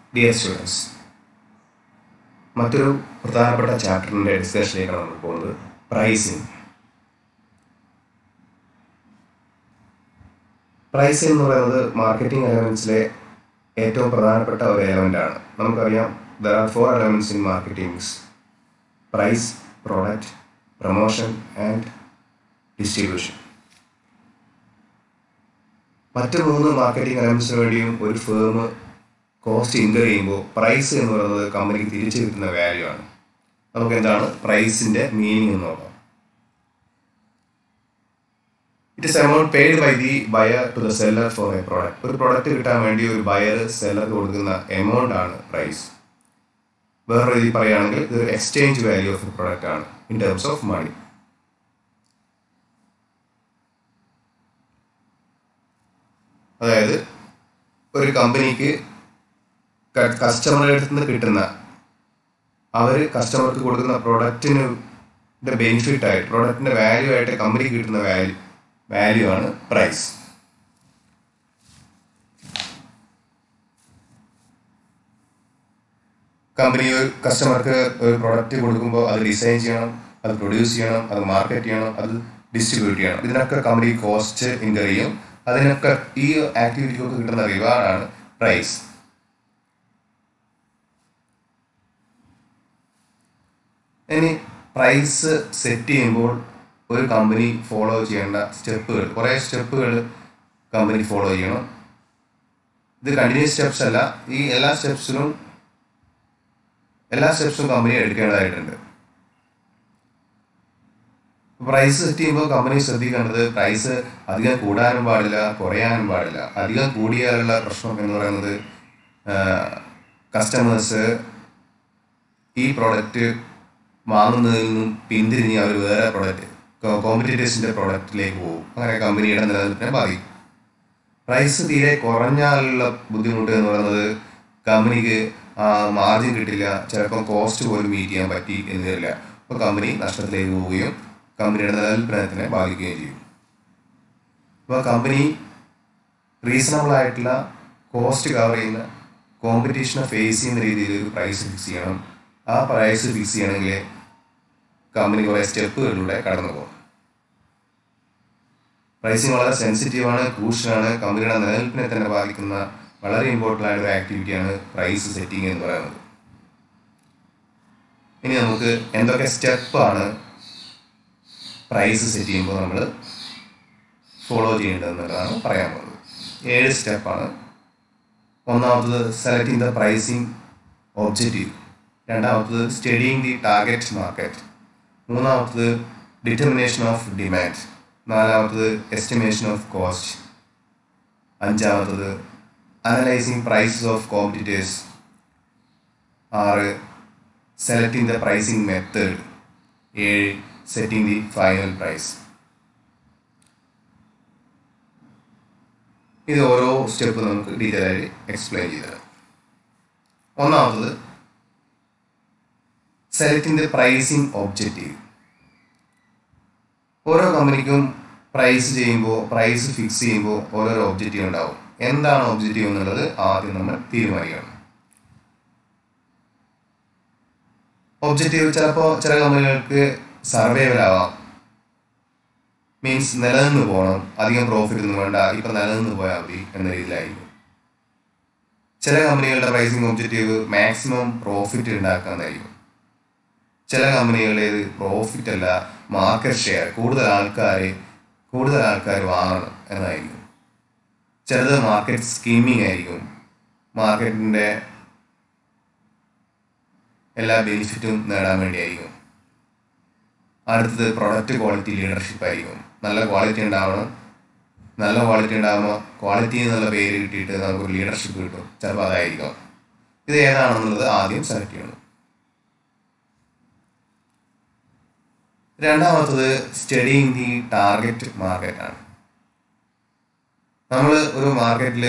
Dear students മറ്റൊരു പ്രധാനപ്പെട്ട ചാപ്റ്ററിൻ്റെ ഡിസ്കഷനിലേക്കാണ് നമ്മൾ പോകുന്നത് പ്രൈസിങ് പ്രൈസിംഗ് എന്ന് പറയുന്നത് മാർക്കറ്റിംഗ് എലമെൻറ്റ്സിലെ ഏറ്റവും പ്രധാനപ്പെട്ട ഒരു എലമെൻ്റ് ആണ് നമുക്കറിയാം there are four elements in marketings price product promotion and distribution മറ്റ് മൂന്ന് മാർക്കറ്റിംഗ് എലമെൻറ്റ്സിന് വേണ്ടിയും ഒരു ഫേം കോസ്റ്റ് ഇൻകർ ചെയ്യുമ്പോൾ പ്രൈസ് എന്ന് പറയുന്നത് കമ്പനിക്ക് തിരിച്ചു കിട്ടുന്ന വാല്യൂ ആണ് നമുക്ക് എന്താണ് പ്രൈസിന്റെ മീനിങ് എന്ന് നോക്കാം it is amount paid by the buyer to the seller for a product ഒരു പ്രോഡക്റ്റ് കിട്ടാൻ വേണ്ടി ഒരു ബയർ സെല്ലർക്ക് കൊടുക്കുന്ന എമൗണ്ട് ആണ് പ്രൈസ് വേറെ രീതിയിൽ പറയുകയാണെങ്കിൽ ഇത് exchange value of a product ആണ് ഇൻ ടേംസ് ഓഫ് മണി അതായത് ഒരു കമ്പനിക്ക് കസ്റ്റമറുടെ അടുത്ത് നിന്ന് കിട്ടുന്ന അവർ കസ്റ്റമർക്ക് കൊടുക്കുന്ന പ്രൊഡക്റ്റിന് ബെനിഫിറ്റ് ആയിട്ട് പ്രൊഡക്റ്റിന്റെ വാല്യൂ ആയിട്ട് കമ്പനിക്ക് കിട്ടുന്ന വാല്യൂ വാല്യൂ ആണ് പ്രൈസ് കമ്പനി ഒരു കസ്റ്റമർക്ക് ഒരു പ്രൊഡക്റ്റ് കൊടുക്കുമ്പോൾ അത് ഡിസൈൻ ചെയ്യണം അത് പ്രൊഡ്യൂസ് ചെയ്യണം അത് മാർക്കറ്റ് ചെയ്യണം അത് ഡിസ്ട്രിബ്യൂട്ട് ചെയ്യണം ഇതിനൊക്കെ കമ്പനി കോസ്റ്റ് ഇൻകർ ചെയ്യും അതിനൊക്കെ ഈ ആക്ടിവിറ്റിക്കൊക്കെ കിട്ടുന്ന റിവാർഡാണ് പ്രൈസ് ഇനി പ്രൈസ് സെറ്റ് ചെയ്യുമ്പോൾ ഒരു കമ്പനി ഫോളോ ചെയ്യേണ്ട സ്റ്റെപ്പുകൾ കുറേ സ്റ്റെപ്പുകൾ കമ്പനി ഫോളോ ചെയ്യണം ഇത് കണ്ടിന്യൂസ് സ്റ്റെപ്സ് അല്ല ഈ എല്ലാ സ്റ്റെപ്സിലും എല്ലാ സ്റ്റെപ്സും കമ്പനി എടുക്കേണ്ടതായിട്ടുണ്ട് പ്രൈസ് സെറ്റ് ചെയ്യുമ്പോൾ കമ്പനി ശ്രദ്ധിക്കേണ്ടത് പ്രൈസ് അധികം കൂടാനും പാടില്ല കുറയാനും പാടില്ല അധികം കൂടിയാലുള്ള പ്രശ്നം എന്ന് പറയുന്നത് കസ്റ്റമേഴ്സ് ഈ പ്രോഡക്റ്റ് വാങ്ങുന്നതിൽ നിന്നും പിന്തിരിഞ്ഞ് അവർ വേറെ പ്രോഡക്റ്റ് കോമ്പറ്റീറ്റേഴ്സിൻ്റെ പ്രോഡക്റ്റിലേക്ക് പോകും അങ്ങനെ കമ്പനിയുടെ നിലനിൽപ്പിനെ ബാധിക്കും പ്രൈസ് തീരെ കുറഞ്ഞാലുള്ള ബുദ്ധിമുട്ട് എന്ന് പറയുന്നത് കമ്പനിക്ക് മാർജിൻ കിട്ടില്ല ചിലപ്പോൾ കോസ്റ്റ് പോലും മീറ്റ് ചെയ്യാൻ പറ്റി എന്ന് വരില്ല അപ്പോൾ കമ്പനി നഷ്ടത്തിലേക്ക് പോവുകയും കമ്പനിയുടെ നിലനിൽപ്പിനെ ബാധിക്കുകയും ചെയ്യും അപ്പോൾ കമ്പനി റീസണബിൾ ആയിട്ടുള്ള കോസ്റ്റ് കവർ ചെയ്യുന്ന കോമ്പറ്റീഷനെ ഫേസ് ചെയ്യുന്ന രീതിയിൽ ഒരു പ്രൈസ് ഫിക്സ് ചെയ്യണം ആ പ്രൈസ് ഫിക്സ് ചെയ്യണമെങ്കിൽ കമ്പനി കുറേ സ്റ്റെപ്പുകളിലൂടെ കടന്നു പോകും പ്രൈസിങ് വളരെ സെൻസിറ്റീവാണ് ക്രൂഷ്യലാണ് കമ്പനിയുടെ നിലനിൽപ്പിനെ തന്നെ ബാധിക്കുന്ന വളരെ ഇമ്പോർട്ടൻ്റ് ആയ ഒരു ആക്ടിവിറ്റിയാണ് പ്രൈസ് സെറ്റിംഗ് എന്ന് പറയുന്നത് ഇനി നമുക്ക് എന്തൊക്കെ സ്റ്റെപ്പാണ് പ്രൈസ് സെറ്റ് ചെയ്യുമ്പോൾ നമ്മൾ ഫോളോ ചെയ്യേണ്ടതെന്നുള്ളതാണ് പറയാൻ പോകുന്നത് ഏഴ് സ്റ്റെപ്പാണ് ഒന്നാമത്തത് സെലക്ടിങ് ദ പ്രൈസിങ് ഒബ്ജക്റ്റീവ് രണ്ടാമത്തത് സ്റ്റഡിയിങ് ദി ടാർഗറ്റ് മാർക്കറ്റ് മൂന്നാമത്തത് ഡിറ്റർമിനേഷൻ ഓഫ് ഡിമാൻഡ് നാലാമത്തത് എസ്റ്റിമേഷൻ ഓഫ് കോസ്റ്റ് അഞ്ചാമത്തത് അനലൈസിങ് പ്രൈസസ് ഓഫ് കോമ്പറ്റീറ്റേഴ്സ് ആറ് സെലക്ടിങ് ദ പ്രൈസിങ് മെത്തേഡ് ഏഴ് സെറ്റിംഗ് ദി ഫൈനൽ പ്രൈസ് ഇത് ഓരോ സ്റ്റെപ്പ് നമുക്ക് ഡീറ്റെയിൽ ആയി എക്സ്പ്ലെയിൻ ചെയ്തത് ഒന്നാമത്തത് സെലക്ടിങ് ദ പ്രൈസിങ് ഒബ്ജക്റ്റീവ് ഓരോ കമ്പനിക്കും പ്രൈസ് ചെയ്യുമ്പോൾ പ്രൈസ് ഫിക്സ് ചെയ്യുമ്പോൾ ഓരോരോ ഒബ്ജക്റ്റീവ് ഉണ്ടാവും എന്താണ് ഒബ്ജക്റ്റീവ് എന്നുള്ളത് ആദ്യം നമ്മൾ തീരുമാനിക്കണം ഒബ്ജക്റ്റീവ് ചിലപ്പോൾ ചില കമ്പനികൾക്ക് സർവൈവൽ ആവാം മീൻസ് നിലനിന്ന് പോകണം അധികം പ്രോഫിറ്റ് ഒന്നും വേണ്ട ഇപ്പം നിലനിന്ന് പോയാൽ മതി എന്ന രീതിയിലായിരിക്കും ചില കമ്പനികളുടെ പ്രൈസിങ് ഒബ്ജക്റ്റീവ് മാക്സിമം പ്രോഫിറ്റ് ഉണ്ടാക്കാന്നായിരിക്കും ചില കമ്പനികളുടേത് പ്രോഫിറ്റ് അല്ല മാർക്കറ്റ് ഷെയർ കൂടുതൽ ആൾക്കാർ കൂടുതൽ ആൾക്കാർ വാങ്ങണം എന്നായിരിക്കും ചിലത് മാർക്കറ്റ് സ്കീമിംഗ് ആയിരിക്കും മാർക്കറ്റിൻ്റെ എല്ലാ ബെനിഫിറ്റും നേടാൻ വേണ്ടിയായിരിക്കും അടുത്തത് പ്രൊഡക്റ്റ് ക്വാളിറ്റി ലീഡർഷിപ്പ് ആയിരിക്കും നല്ല ക്വാളിറ്റി ഉണ്ടാവണം നല്ല ക്വാളിറ്റി ഉണ്ടാകുമ്പോൾ ക്വാളിറ്റി എന്നുള്ള പേര് കിട്ടിയിട്ട് നമുക്കൊരു ലീഡർഷിപ്പ് കിട്ടും ചിലപ്പോൾ അതായിരിക്കും ഇത് ഏതാണെന്നുള്ളത് ആദ്യം സെലക്ട് ചെയ്യണം രണ്ടാമത്തത് സ്റ്റഡിങ് ദി ടാർഗറ്റ് മാർക്കറ്റ് ആണ് നമ്മൾ ഒരു മാർക്കറ്റിൽ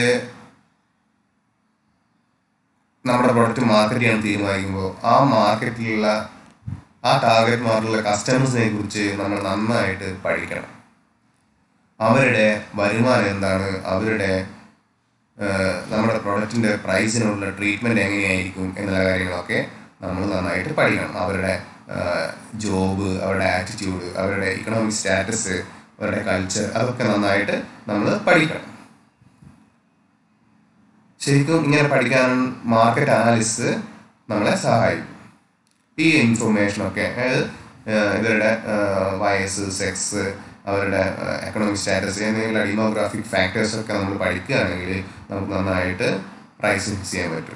നമ്മുടെ പ്രൊഡക്റ്റ് മാർക്കറ്റ് ചെയ്യാൻ തീരുമാനിക്കുമ്പോൾ ആ മാർക്കറ്റിലുള്ള ആ ടാർഗറ്റ് മാർക്കറ്റിലുള്ള കസ്റ്റമേഴ്സിനെ കുറിച്ച് നമ്മൾ നന്നായിട്ട് പഠിക്കണം അവരുടെ വരുമാനം എന്താണ് അവരുടെ ഏഹ്, നമ്മുടെ പ്രൊഡക്റ്റിൻ്റെ പ്രൈസിനുള്ള ട്രീറ്റ്മെൻറ്റ് എങ്ങനെയായിരിക്കും എന്നുള്ള കാര്യങ്ങളൊക്കെ നമ്മൾ നന്നായിട്ട് പഠിക്കണം അവരുടെ ജോബ് അവരുടെ ആറ്റിറ്റ്യൂഡ് അവരുടെ ഇക്കണോമിക് സ്റ്റാറ്റസ് അവരുടെ കൾച്ചർ അതൊക്കെ നന്നായിട്ട് നമ്മൾ പഠിക്കണം ശരിക്കും ഇങ്ങനെ പഠിക്കാൻ മാർക്കറ്റ് അനാലിസിസ് നമ്മളെ സഹായിക്കും ഈ ഇൻഫർമേഷനൊക്കെ അതായത് ഏഹ്, ഇവരുടെ ഏഹ്, വയസ്സ് സെക്സ് അവരുടെ എക്കണോമിക് സ്റ്റാറ്റസ് എന്തെങ്കിലും ഡെമോഗ്രാഫിക് ഫാക്ടേഴ്സ് ഒക്കെ നമ്മൾ പഠിക്കുകയാണെങ്കിൽ നമുക്ക് നന്നായിട്ട് പ്രൈസ് ഫിക്സ് ചെയ്യാൻ പറ്റും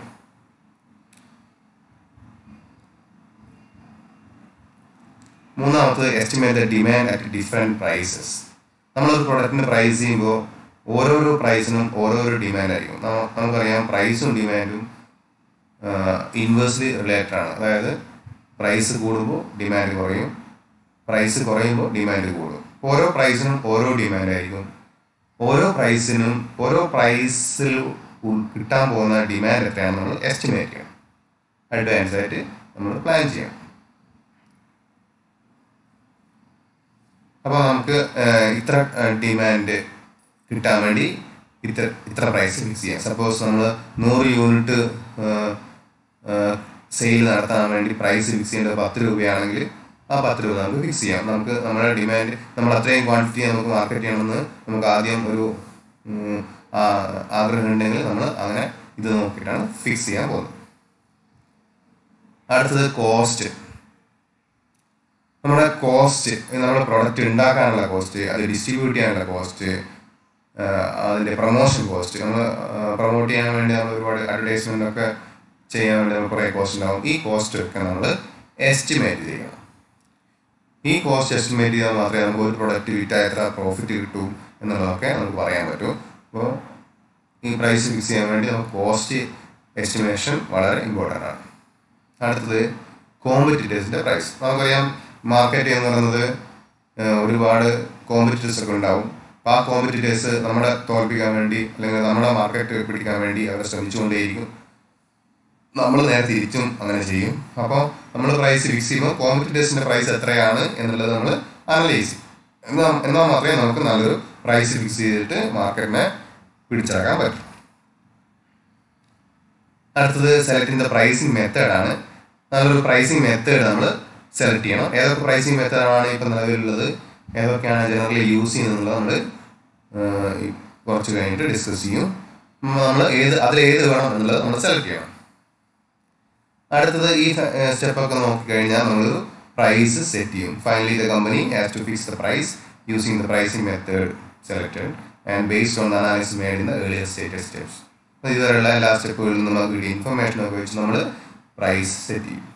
മൂന്നാമത് estimate demand at different prices നമ്മളൊരു പ്രൊഡക്റ്റിന് പ്രൈസ് ചെയ്യുമ്പോൾ ഓരോരോ പ്രൈസിനും ഓരോരോ ഡിമാൻഡ് ആയിരിക്കും നമ്മ- നമുക്കറിയാം പ്രൈസും ഡിമാൻഡും ഇൻവേഴ്സ്ലി റിലേറ്റഡ് ആണ് അതായത് പ്രൈസ് കൂടുമ്പോൾ ഡിമാൻഡ് കുറയും പ്രൈസ് കുറയുമ്പോൾ ഡിമാൻഡ് കൂടും ഓരോ പ്രൈസിനും ഓരോ ഡിമാൻഡ് ആയിരിക്കും ഓരോ പ്രൈസിനും ഓരോ പ്രൈസിൽ ഉൾ- കിട്ടാൻ പോകുന്ന ഡിമാൻഡ് എത്രയാണ് നമ്മൾ എസ്റ്റിമേറ്റ് ചെയ്യണം അഡ്വാൻസ് ആയിട്ട് നമ്മൾ പ്ലാൻ ചെയ്യണം അപ്പോൾ നമുക്ക് ഏഹ്, ഇത്ര ഡിമാൻഡ് കിട്ടാൻ വേണ്ടി ഇത്ര ഇത്ര പ്രൈസ് ഫിക്സ് ചെയ്യാം സപ്പോസ് നമ്മൾ നൂറ് യൂണിറ്റ് സെയിൽ നടത്താൻ വേണ്ടി പ്രൈസ് ഫിക്സ് ചെയ്യേണ്ടത് പത്ത് രൂപയാണെങ്കിൽ ആ പത്ത് രൂപ നമുക്ക് ഫിക്സ് ചെയ്യാം നമുക്ക് നമ്മുടെ ഡിമാൻഡ് നമ്മൾ അത്രയും ക്വാണ്ടിറ്റി നമുക്ക് മാർക്കറ്റ് ചെയ്യണമെന്ന് നമുക്ക് ആദ്യം ഒരു ഉം, ആ- ആഗ്രഹം ഉണ്ടെങ്കിൽ നമ്മൾ അങ്ങനെ ഇത് നോക്കിയിട്ടാണ് ഫിക്സ് ചെയ്യാൻ പോകുന്നത് അടുത്തത് കോസ്റ്റ് നമ്മുടെ കോസ്റ്റ് നമ്മുടെ പ്രൊഡക്റ്റ് ഉണ്ടാക്കാനുള്ള കോസ്റ്റ് അത് ഡിസ്ട്രിബ്യൂട്ട് ചെയ്യാനുള്ള കോസ്റ്റ് അതിൻ്റെ പ്രൊമോഷൻ കോസ്റ്റ് നമ്മൾ പ്രൊമോട്ട് ചെയ്യാൻ വേണ്ടി നമ്മൾ ഒരുപാട് അഡ്വർടൈസ്മെൻ്റ് ഒക്കെ ചെയ്യാൻ വേണ്ടി നമുക്ക് കുറേ കോസ്റ്റ് ഉണ്ടാവും ഈ കോസ്റ്റ് ഒക്കെ നമ്മൾ എസ്റ്റിമേറ്റ് ചെയ്യണം ഈ കോസ്റ്റ് എസ്റ്റിമേറ്റ് ചെയ്താൽ മാത്രമേ നമുക്ക് ഒരു പ്രൊഡക്റ്റ് വിറ്റാൽ എത്ര പ്രോഫിറ്റ് കിട്ടും എന്നുള്ളതൊക്കെ നമുക്ക് പറയാൻ പറ്റും അപ്പോൾ ഈ പ്രൈസ് ഫിക്സ് ചെയ്യാൻ വേണ്ടി നമുക്ക് കോസ്റ്റ് എസ്റ്റിമേഷൻ വളരെ ഇമ്പോർട്ടൻ്റ് ആണ് അടുത്തത് കോമ്പറ്റീറ്റേഴ്സിൻ്റെ പ്രൈസ് നമുക്കറിയാം മാർക്കറ്റ് എന്ന് പറയുന്നത് ഏഹ്, ഒരുപാട് കോമ്പറ്റീറ്റേഴ്സ് ഒക്കെ ഉണ്ടാവും അപ്പോൾ ആ കോമ്പറ്റീറ്റേഴ്സ് നമ്മളെ തോൽപ്പിക്കാൻ വേണ്ടി അല്ലെങ്കിൽ നമ്മുടെ മാർക്കറ്റ് പിടിക്കാൻ വേണ്ടി അവർ ശ്രമിച്ചുകൊണ്ടേയിരിക്കും നമ്മൾ നേരെ തിരിച്ചും അങ്ങനെ ചെയ്യും അപ്പോൾ നമ്മൾ പ്രൈസ് ഫിക്സ് ചെയ്യുമ്പോൾ കോമ്പറ്റീറ്റേഴ്സിൻ്റെ പ്രൈസ് എത്രയാണ് എന്നുള്ളത് നമ്മൾ അനലൈസ് ചെയ്യും എന്നാൽ എന്നാൽ മാത്രമേ നമുക്ക് നല്ലൊരു പ്രൈസ് ഫിക്സ് ചെയ്തിട്ട് മാർക്കറ്റിനെ പിടിച്ചടക്കാൻ പറ്റും അടുത്തത് സെലക്ടിങ് ദ പ്രൈസിങ് മെത്തേഡാണ് നല്ലൊരു പ്രൈസിങ് മെത്തേഡ് നമ്മൾ സെലക്ട് ചെയ്യണം ഏതൊക്കെ പ്രൈസിങ് മെത്തേഡാണ് ഇപ്പം നിലവിലുള്ളത് ഏതൊക്കെയാണ് ജനറലി യൂസ് ചെയ്യുന്നത് നമ്മൾ കുറച്ച് കഴിഞ്ഞിട്ട് ഡിസ്കസ് ചെയ്യും നമ്മൾ ഏത് അതിൽ ഏത് വേണം എന്നുള്ളത് നമ്മൾ സെലക്ട് ചെയ്യണം അടുത്തത് ഈ സ്റ്റെപ്പൊക്കെ നോക്കിക്കഴിഞ്ഞാൽ നമ്മളൊരു പ്രൈസ് സെറ്റ് ചെയ്യും finally the company has to fix the price using the pricing method selected and based on the analysis made in the earlier stated steps ഇതുവരെയുള്ള എല്ലാ സ്റ്റെപ്പുകളിൽ നിന്ന് നമുക്ക് കിട്ടിയ ഇൻഫർമേഷൻ ഒക്കെ വെച്ച് നമ്മൾ പ്രൈസ് സെറ്റ് ചെയ്യും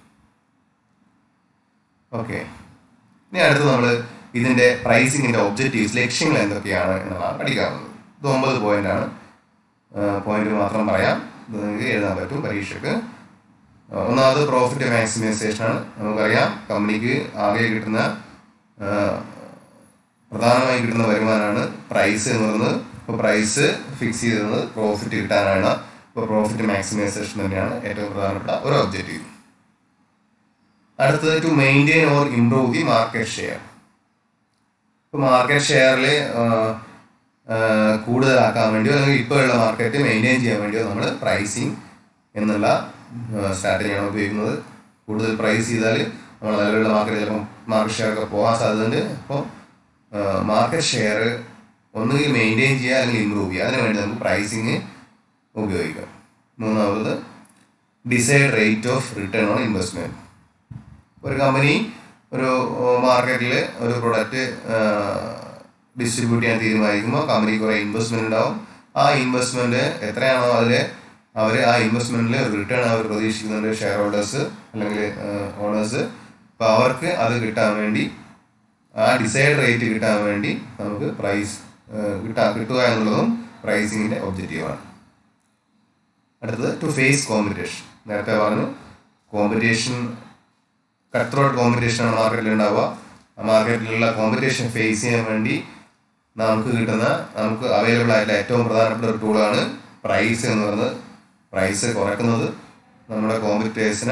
ഓക്കെ ഇനി അടുത്ത് നമ്മൾ ഇതിൻ്റെ പ്രൈസിങ്ങിൻ്റെ ഒബ്ജക്റ്റീവ്സ് ലക്ഷ്യങ്ങൾ എന്തൊക്കെയാണ് എന്നുള്ളതാണ് പഠിക്കാവുന്നത് ഇത് ഒമ്പത് പോയിന്റ് ആണ് പോയിന്റ് മാത്രം പറയാം ഇത് നിങ്ങൾക്ക് എഴുതാൻ പറ്റും പരീക്ഷയ്ക്ക് ആ, ഒന്നാമത് പ്രോഫിറ്റ് മാക്സിമൈസേഷൻ ആണ് നമുക്കറിയാം കമ്പനിക്ക് ആകെ കിട്ടുന്ന ആ, പ്രധാനമായും കിട്ടുന്ന വരുമാനമാണ് പ്രൈസ് എന്ന് പറയുന്നത് ഇപ്പോൾ പ്രൈസ് ഫിക്സ് ചെയ്തത് പ്രോഫിറ്റ് കിട്ടാനാണ് ഇപ്പോൾ പ്രോഫിറ്റ് മാക്സിമൈസേഷൻ തന്നെയാണ് ഏറ്റവും പ്രധാനപ്പെട്ട ഒരു ഒബ്ജക്റ്റീവ് അടുത്തത് to maintain or improve the market share ഇപ്പോൾ മാർക്കറ്റ് ഷെയറിൽ കൂടുതലാക്കാൻ വേണ്ടിയോ അല്ലെങ്കിൽ ഇപ്പോൾ ഉള്ള മാർക്കറ്റ് മെയിൻറ്റെയിൻ ചെയ്യാൻ വേണ്ടിയോ നമ്മൾ പ്രൈസിങ് എന്നുള്ള സ്ട്രാറ്റജിയാണ് ഉപയോഗിക്കുന്നത് കൂടുതൽ പ്രൈസ് ചെയ്താൽ നമ്മൾ നിലവിലുള്ള മാർക്കറ്റ് ചിലപ്പോൾ മാർക്കറ്റ് ഷെയർ ഒക്കെ പോകാൻ സാധ്യതയുണ്ട് അപ്പോൾ മാർക്കറ്റ് ഷെയർ ഒന്നുകിൽ മെയിൻറ്റെയിൻ ചെയ്യുക അല്ലെങ്കിൽ ഇമ്പ്രൂവ് ചെയ്യുക അതിന് വേണ്ടി നമുക്ക് പ്രൈസിങ് ഉപയോഗിക്കാം മൂന്നാമത് decide rate of return on investment ഒരു കമ്പനി ഒരു മാർക്കറ്റിൽ ഒരു പ്രൊഡക്റ്റ് ഡിസ്ട്രിബ്യൂട്ട് ചെയ്യാൻ തീരുമാനിക്കുമ്പോൾ കമ്പനിക്ക് കുറേ ഇൻവെസ്റ്റ്മെന്റ് ഉണ്ടാവും ആ ഇൻവെസ്റ്റ്മെന്റ് എത്രയാണോ അതിൽ അവർ ആ ഇൻവെസ്റ്റ്മെന്റിൽ റിട്ടേൺ അവർ പ്രതീക്ഷിക്കുന്നുണ്ട് ഷെയർ ഹോൾഡേഴ്സ് അല്ലെങ്കിൽ ഓണേഴ്സ് അപ്പോൾ അവർക്ക് അത് കിട്ടാൻ വേണ്ടി ആ ഡിസൈഡ് റേറ്റ് കിട്ടാൻ വേണ്ടി നമുക്ക് പ്രൈസ് കിട്ടാ കിട്ടുക എന്നുള്ളതും പ്രൈസിങ്ങിൻ്റെ ഒബ്ജക്റ്റീവാണ് അടുത്തത് ടു ഫേസ് കോമ്പറ്റീഷൻ നേരത്തെ പറഞ്ഞു കോമ്പറ്റീഷൻ കട്ട് ത്രോട്ട് കോമ്പറ്റീഷനാണ് മാർക്കറ്റിൽ ഉണ്ടാവുക ആ മാർക്കറ്റിലുള്ള കോമ്പറ്റീഷൻ ഫേസ് ചെയ്യാൻ വേണ്ടി നമുക്ക് കിട്ടുന്ന നമുക്ക് അവൈലബിൾ ആയിട്ടുള്ള ഏറ്റവും പ്രധാനപ്പെട്ട ഒരു ടൂളാണ് പ്രൈസ് എന്ന് പറയുന്നത് പ്രൈസ് കുറയ്ക്കുന്നത് നമ്മുടെ കോമ്പറ്റേഴ്സിനെ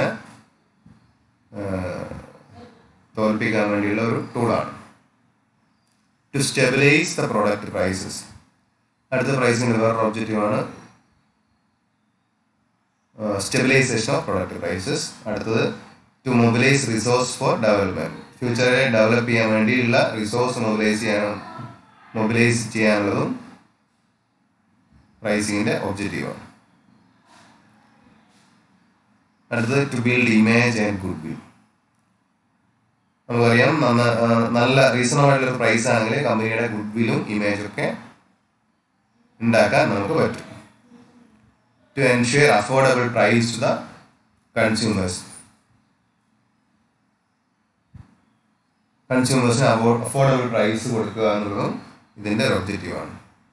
തോൽപ്പിക്കാൻ വേണ്ടിയുള്ള ഒരു ടൂളാണ് to stabilise the product prices അടുത്ത പ്രൈസിങ് വേറൊരു ഒബ്ജക്റ്റീവാണ് സ്റ്റെബിലൈസേഷൻ ഓഫ് പ്രൊഡക്റ്റ് പ്രൈസസ് അടുത്തത് to mobilise resource for development ഫ്യൂച്ചറെ ഡെവലപ്പ് ചെയ്യാൻ വേണ്ടിയുള്ള റിസോഴ്സ് മൊബിലൈസ് ചെയ്യാൻ മൊബിലൈസ് ചെയ്യാനുള്ളതും പ്രൈസിങ്ങിൻ്റെ ഒബ്ജക്റ്റീവാണ് അടുത്തത് to build image and goodwill നമുക്കറിയാം നന്ന ആ, നല്ല റീസണബിൾ ആയിട്ടുള്ള പ്രൈസ് ആണെങ്കിൽ കമ്പനിയുടെ ഗുഡ് വില്ലും ഇമേജും ഒക്കെ ഉണ്ടാക്കാൻ നമുക്ക് പറ്റും to ensure affordable price to the consumers കൺസ്യൂമേഴ്സിന് അഫോർഡബിൾ പ്രൈസ് കൊടുക്കുക എന്നുള്ളതും ഇതിൻ്റെ ഒരു ഒബ്ജക്റ്റീവാണ്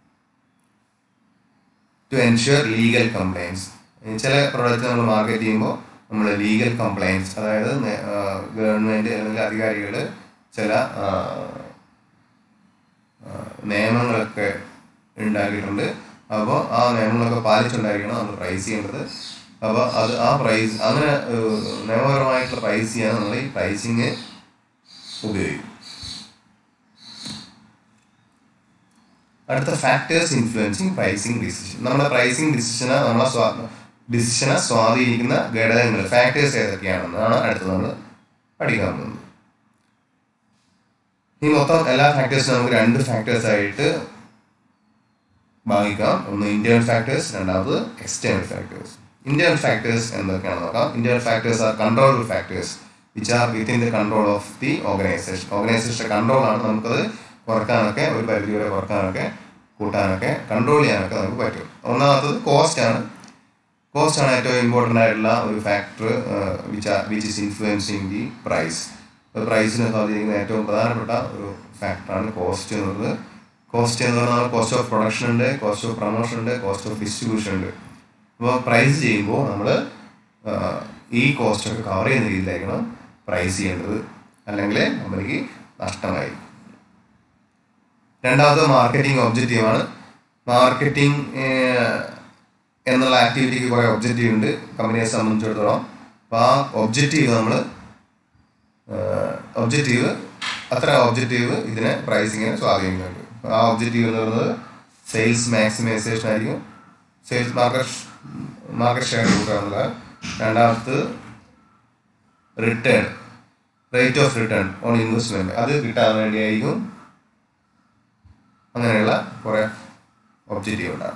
ടു എൻഷുർ ലീഗൽ കംപ്ലൈൻസ് ചില പ്രോഡക്റ്റ് നമ്മൾ മാർക്കറ്റ് ചെയ്യുമ്പോൾ നമ്മൾ ലീഗൽ കംപ്ലൈൻസ് അതായത് ഗവൺമെൻറ് അല്ലെങ്കിൽ അധികാരികൾ ചില ആ, ആ, നിയമങ്ങളൊക്കെ ഉണ്ടാക്കിയിട്ടുണ്ട് അപ്പോൾ ആ നിയമങ്ങളൊക്കെ പാലിച്ചുണ്ടായിരിക്കണം നമ്മൾ പ്രൈസ് ചെയ്യേണ്ടത് അപ്പോൾ അത് ആ പ്രൈസ് അങ്ങനെ ഏഹ്, നിയമപരമായിട്ടുള്ള പ്രൈസ് ചെയ്യാൻ നമ്മൾ ഈ പ്രൈസിങ് ഉപയോഗിക്കും അടുത്ത ഫാക്ടേഴ്സ് ഇൻഫ്ലുവൻസിങ് പ്രൈസിങ് ഡിസിഷൻ നമ്മുടെ പ്രൈസിങ് ഡിസിഷനെ നമ്മളെ സ്വാ ഡിസിഷനെ സ്വാധീനിക്കുന്ന ഘടകങ്ങൾ ഫാക്ടേഴ്സ് ഏതൊക്കെയാണെന്നാണ് അടുത്ത് നമ്മൾ പഠിക്കാൻ പോകുന്നത് ഈ മൊത്തം എല്ലാ ഫാക്ടേഴ്സും നമുക്ക് രണ്ട് ഫാക്ടേഴ്സ് ആയിട്ട് ഭാഗിക്കാം ഒന്ന് ഇന്റേണൽ ഫാക്ടേഴ്സ് രണ്ടാമത് എക്സ്റ്റേണൽ ഫാക്ടേഴ്സ് ഇന്റേണൽ ഫാക്ടേഴ്സ് എന്തൊക്കെയാണെന്ന് നോക്കാം internal factors are control factors which are within the control of the organisation ഓർഗനൈസേഷൻ്റെ കൺട്രോളാണ് നമുക്കത് കുറക്കാനൊക്കെ ഒരു പരിധി വരെ കുറക്കാനൊക്കെ കൂട്ടാനൊക്കെ കൺട്രോൾ ചെയ്യാനൊക്കെ നമുക്ക് പറ്റും ഒന്നാമത്തത് കോസ്റ്റ് ആണ് കോസ്റ്റ് ആണ് ഏറ്റവും ഇമ്പോർട്ടൻ്റ് ആയിട്ടുള്ള ഒരു factor which which is influencing the price പ്രൈസിനെ സ്വാധീനിക്കുന്ന ഏറ്റവും പ്രധാനപ്പെട്ട ഒരു ഫാക്ടറാണ് കോസ്റ്റ് എന്നുള്ളത് കോസ്റ്റ് എന്ന് പറഞ്ഞാൽ കോസ്റ്റ് ഓഫ് പ്രൊഡക്ഷൻ ഉണ്ട് കോസ്റ്റ് ഓഫ് പ്രൊമോഷൻ ഉണ്ട് കോസ്റ്റ് ഓഫ് ഡിസ്ട്രിബ്യൂഷൻ ഉണ്ട് അപ്പോൾ പ്രൈസ് ചെയ്യുമ്പോൾ നമ്മൾ ഈ കോസ്റ്റ് ഒക്കെ കവർ ചെയ്യുന്ന രീതിയിലായിരിക്കണം പ്രൈസ് ചെയ്യേണ്ടത് അല്ലെങ്കിൽ കമ്പനിക്ക് നഷ്ടമായി രണ്ടാമത് മാർക്കറ്റിംഗ് ഒബ്ജക്റ്റീവാണ് മാർക്കറ്റിംഗ് എന്നുള്ള ആക്ടിവിറ്റിക്ക് കുറേ ഒബ്ജക്റ്റീവ് ഉണ്ട് കമ്പനിയെ സംബന്ധിച്ചിടത്തോളം അപ്പോൾ ആ ഒബ്ജക്റ്റീവ് നമ്മൾ ഒബ്ജക്റ്റീവ് അത്ര ഒബ്ജക്റ്റീവ് ഇതിനെ പ്രൈസിങ്ങിനെ സ്വാധീനിക്കുന്നുണ്ട് ആ ഒബ്ജക്റ്റീവ് എന്ന് പറയുന്നത് സെയിൽസ് മാക്സിമൈസേഷൻ ആയിരിക്കും സെയിൽസ് മാർക്കറ്റ് മാർക്കറ്റ് ഷെയർ കൂട്ടുക എന്നുള്ളത് രണ്ടാമത്തത് return rate of return on investment അത് കിട്ടാൻ വേണ്ടിയായിരിക്കും അങ്ങനെയുള്ള കുറേ ഒബ്ജക്റ്റീവ് ഉണ്ടാകും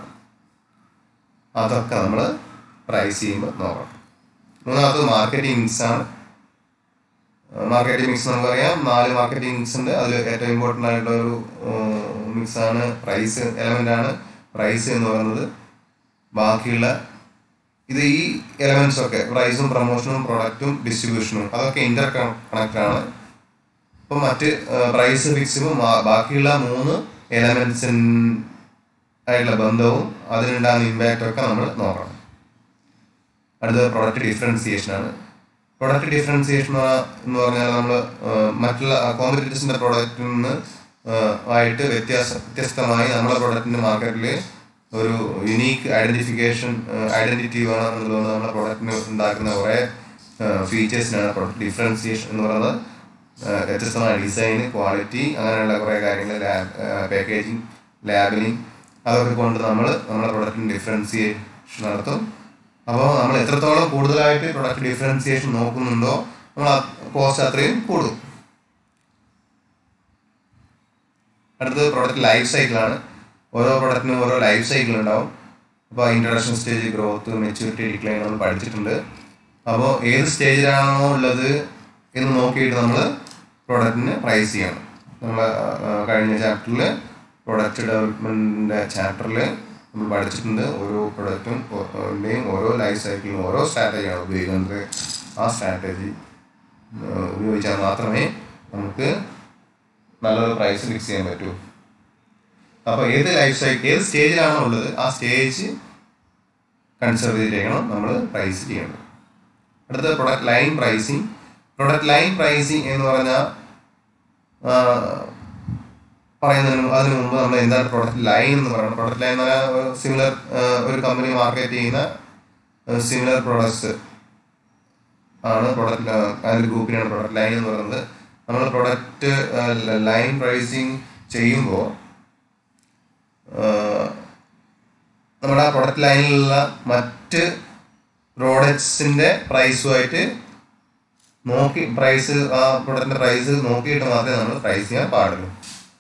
അതൊക്കെ നമ്മൾ പ്രൈസ് ചെയ്യുമ്പോൾ നോക്കണം മൂന്നാമത്തത് മാർക്കറ്റിംഗ് മിക്സ് ആണ് മാർക്കറ്റിംഗ് മിക്സ് നമുക്കറിയാം നാല് മാർക്കറ്റിംഗ് മിക്സ് ഉണ്ട് അതിൽ ഏറ്റവും ഇമ്പോർട്ടൻ്റ് ആയിട്ടുള്ള ഒരു മിക്സ് ആണ് പ്രൈസ് എലമെൻ്റ് ആണ് പ്രൈസ് എന്ന് പറയുന്നത് ബാക്കിയുള്ള ഇത് ഈ എലമെന്റ്സ് ഒക്കെ പ്രൈസും പ്രൊമോഷനും പ്രൊഡക്റ്റും ഡിസ്ട്രിബ്യൂഷനും അതൊക്കെ ഇന്റർ കണക്റ്റഡ് ആണ് ഇപ്പം മറ്റ് പ്രൈസ് ഫിക്സിങ്ങും ബാക്കിയുള്ള മൂന്ന് എലമെന്റ്സ് ആയിട്ടുള്ള ബന്ധവും അതിനുണ്ടാകുന്ന ഇമ്പാക്റ്റ് ഒക്കെ നമ്മൾ നോക്കണം അടുത്തത് പ്രൊഡക്റ്റ് ഡിഫറൻസിയേഷൻ ആണ് പ്രൊഡക്റ്റ് ഡിഫറൻസിയേഷൻ എന്ന് പറഞ്ഞാൽ നമ്മൾ മറ്റുള്ള കോമ്പറ്റീറ്റേഴ്സിന്റെ പ്രോഡക്റ്റിൽ നിന്ന് ആയിട്ട് വ്യത്യാസ വ്യത്യസ്തമായി നമ്മുടെ പ്രൊഡക്റ്റിന്റെ മാർക്കറ്റിൽ ഒരു യുനീക്ക് ഐഡന്റിഫിക്കേഷൻ ഐഡന്റിറ്റി വേണം എന്നുള്ളത് നമ്മുടെ പ്രൊഡക്റ്റിന് ഉണ്ടാക്കുന്ന കുറേ ഫീച്ചേഴ്സിനാണ് പ്രൊഡക്റ്റ് ഡിഫറൻസിയേഷൻ എന്ന് പറയുന്നത് വ്യത്യസ്തമായ ഡിസൈൻ ക്വാളിറ്റി അങ്ങനെയുള്ള കുറേ കാര്യങ്ങൾ ലാബ് പാക്കേജിങ് ലാബിലിംഗ് അതൊക്കെ കൊണ്ട് നമ്മൾ നമ്മുടെ പ്രൊഡക്റ്റിന് ഡിഫറൻസിയേഷൻ നടത്തും അപ്പോൾ നമ്മൾ എത്രത്തോളം കൂടുതലായിട്ട് പ്രൊഡക്റ്റ് ഡിഫറൻസിയേഷൻ നോക്കുന്നുണ്ടോ നമ്മൾ കോസ്റ്റ് അത്രയും കൂടും അടുത്തത് പ്രൊഡക്റ്റ് ലൈഫ് സൈക്കിളാണ് ഓരോ പ്രൊഡക്റ്റിനും ഓരോ ലൈഫ് സൈക്കിൾ ഉണ്ടാവും അപ്പോൾ introduction stage growth maturity decline നമ്മൾ പഠിച്ചിട്ടുണ്ട് അപ്പോൾ ഏത് സ്റ്റേജിലാണോ ഉള്ളത് എന്ന് നോക്കിയിട്ട് നമ്മൾ പ്രൊഡക്റ്റിന് പ്രൈസ് ചെയ്യണം നമ്മൾ കഴിഞ്ഞ ചാപ്റ്ററിൽ പ്രൊഡക്റ്റ് ഡെവലപ്മെൻറ്റിൻ്റെ ചാപ്റ്ററിൽ നമ്മൾ പഠിച്ചിട്ടുണ്ട് ഓരോ പ്രൊഡക്റ്റും ഓരോ ലൈഫ് സൈക്കിളിനും ഓരോ സ്ട്രാറ്റജിയാണ് ഉപയോഗിക്കുന്നത് ആ സ്ട്രാറ്റജി ഉപയോഗിച്ചാൽ മാത്രമേ നമുക്ക് നല്ലൊരു പ്രൈസ് ഫിക്സ് ചെയ്യാൻ പറ്റൂ അപ്പോൾ ഏത് ലൈഫ് സൈക്കിൾ ഏത് സ്റ്റേജിലാണോ ഉള്ളത് ആ സ്റ്റേജ് കൺസിഡർ ചെയ്തിരിക്കണം നമ്മൾ പ്രൈസ് ചെയ്യേണ്ടത് അടുത്ത product line pricing product line pricing എന്ന് പറഞ്ഞാൽ പറയുന്നതിന് അതിന് മുമ്പ് നമ്മൾ എന്താണ് പ്രൊഡക്റ്റ് ലൈൻ എന്ന് പറയുന്നത് പ്രൊഡക്റ്റ് ലൈൻ എന്ന് പറഞ്ഞാൽ സിമിലർ ഒരു കമ്പനി മാർക്കറ്റ് ചെയ്യുന്ന സിമിലർ പ്രൊഡക്ട്സ് ആണ് പ്രൊഡക്റ്റ് അതിൻ്റെ ഗ്രൂപ്പിനാണ് പ്രൊഡക്റ്റ് ലൈൻ എന്ന് പറയുന്നത് നമ്മൾ പ്രൊഡക്റ്റ് ലൈൻ പ്രൈസിങ് ചെയ്യുമ്പോൾ നമ്മുടെ ആ പ്രൊഡക്റ്റ് ലൈനിലുള്ള മറ്റ് പ്രോഡക്ട്സിൻ്റെ പ്രൈസുമായിട്ട് നോക്കി പ്രൈസ് ആ പ്രൊഡക്റ്റിൻ്റെ പ്രൈസ് നോക്കിയിട്ട് മാത്രമേ നമ്മൾ പ്രൈസ് ചെയ്യാൻ പാടുള്ളൂ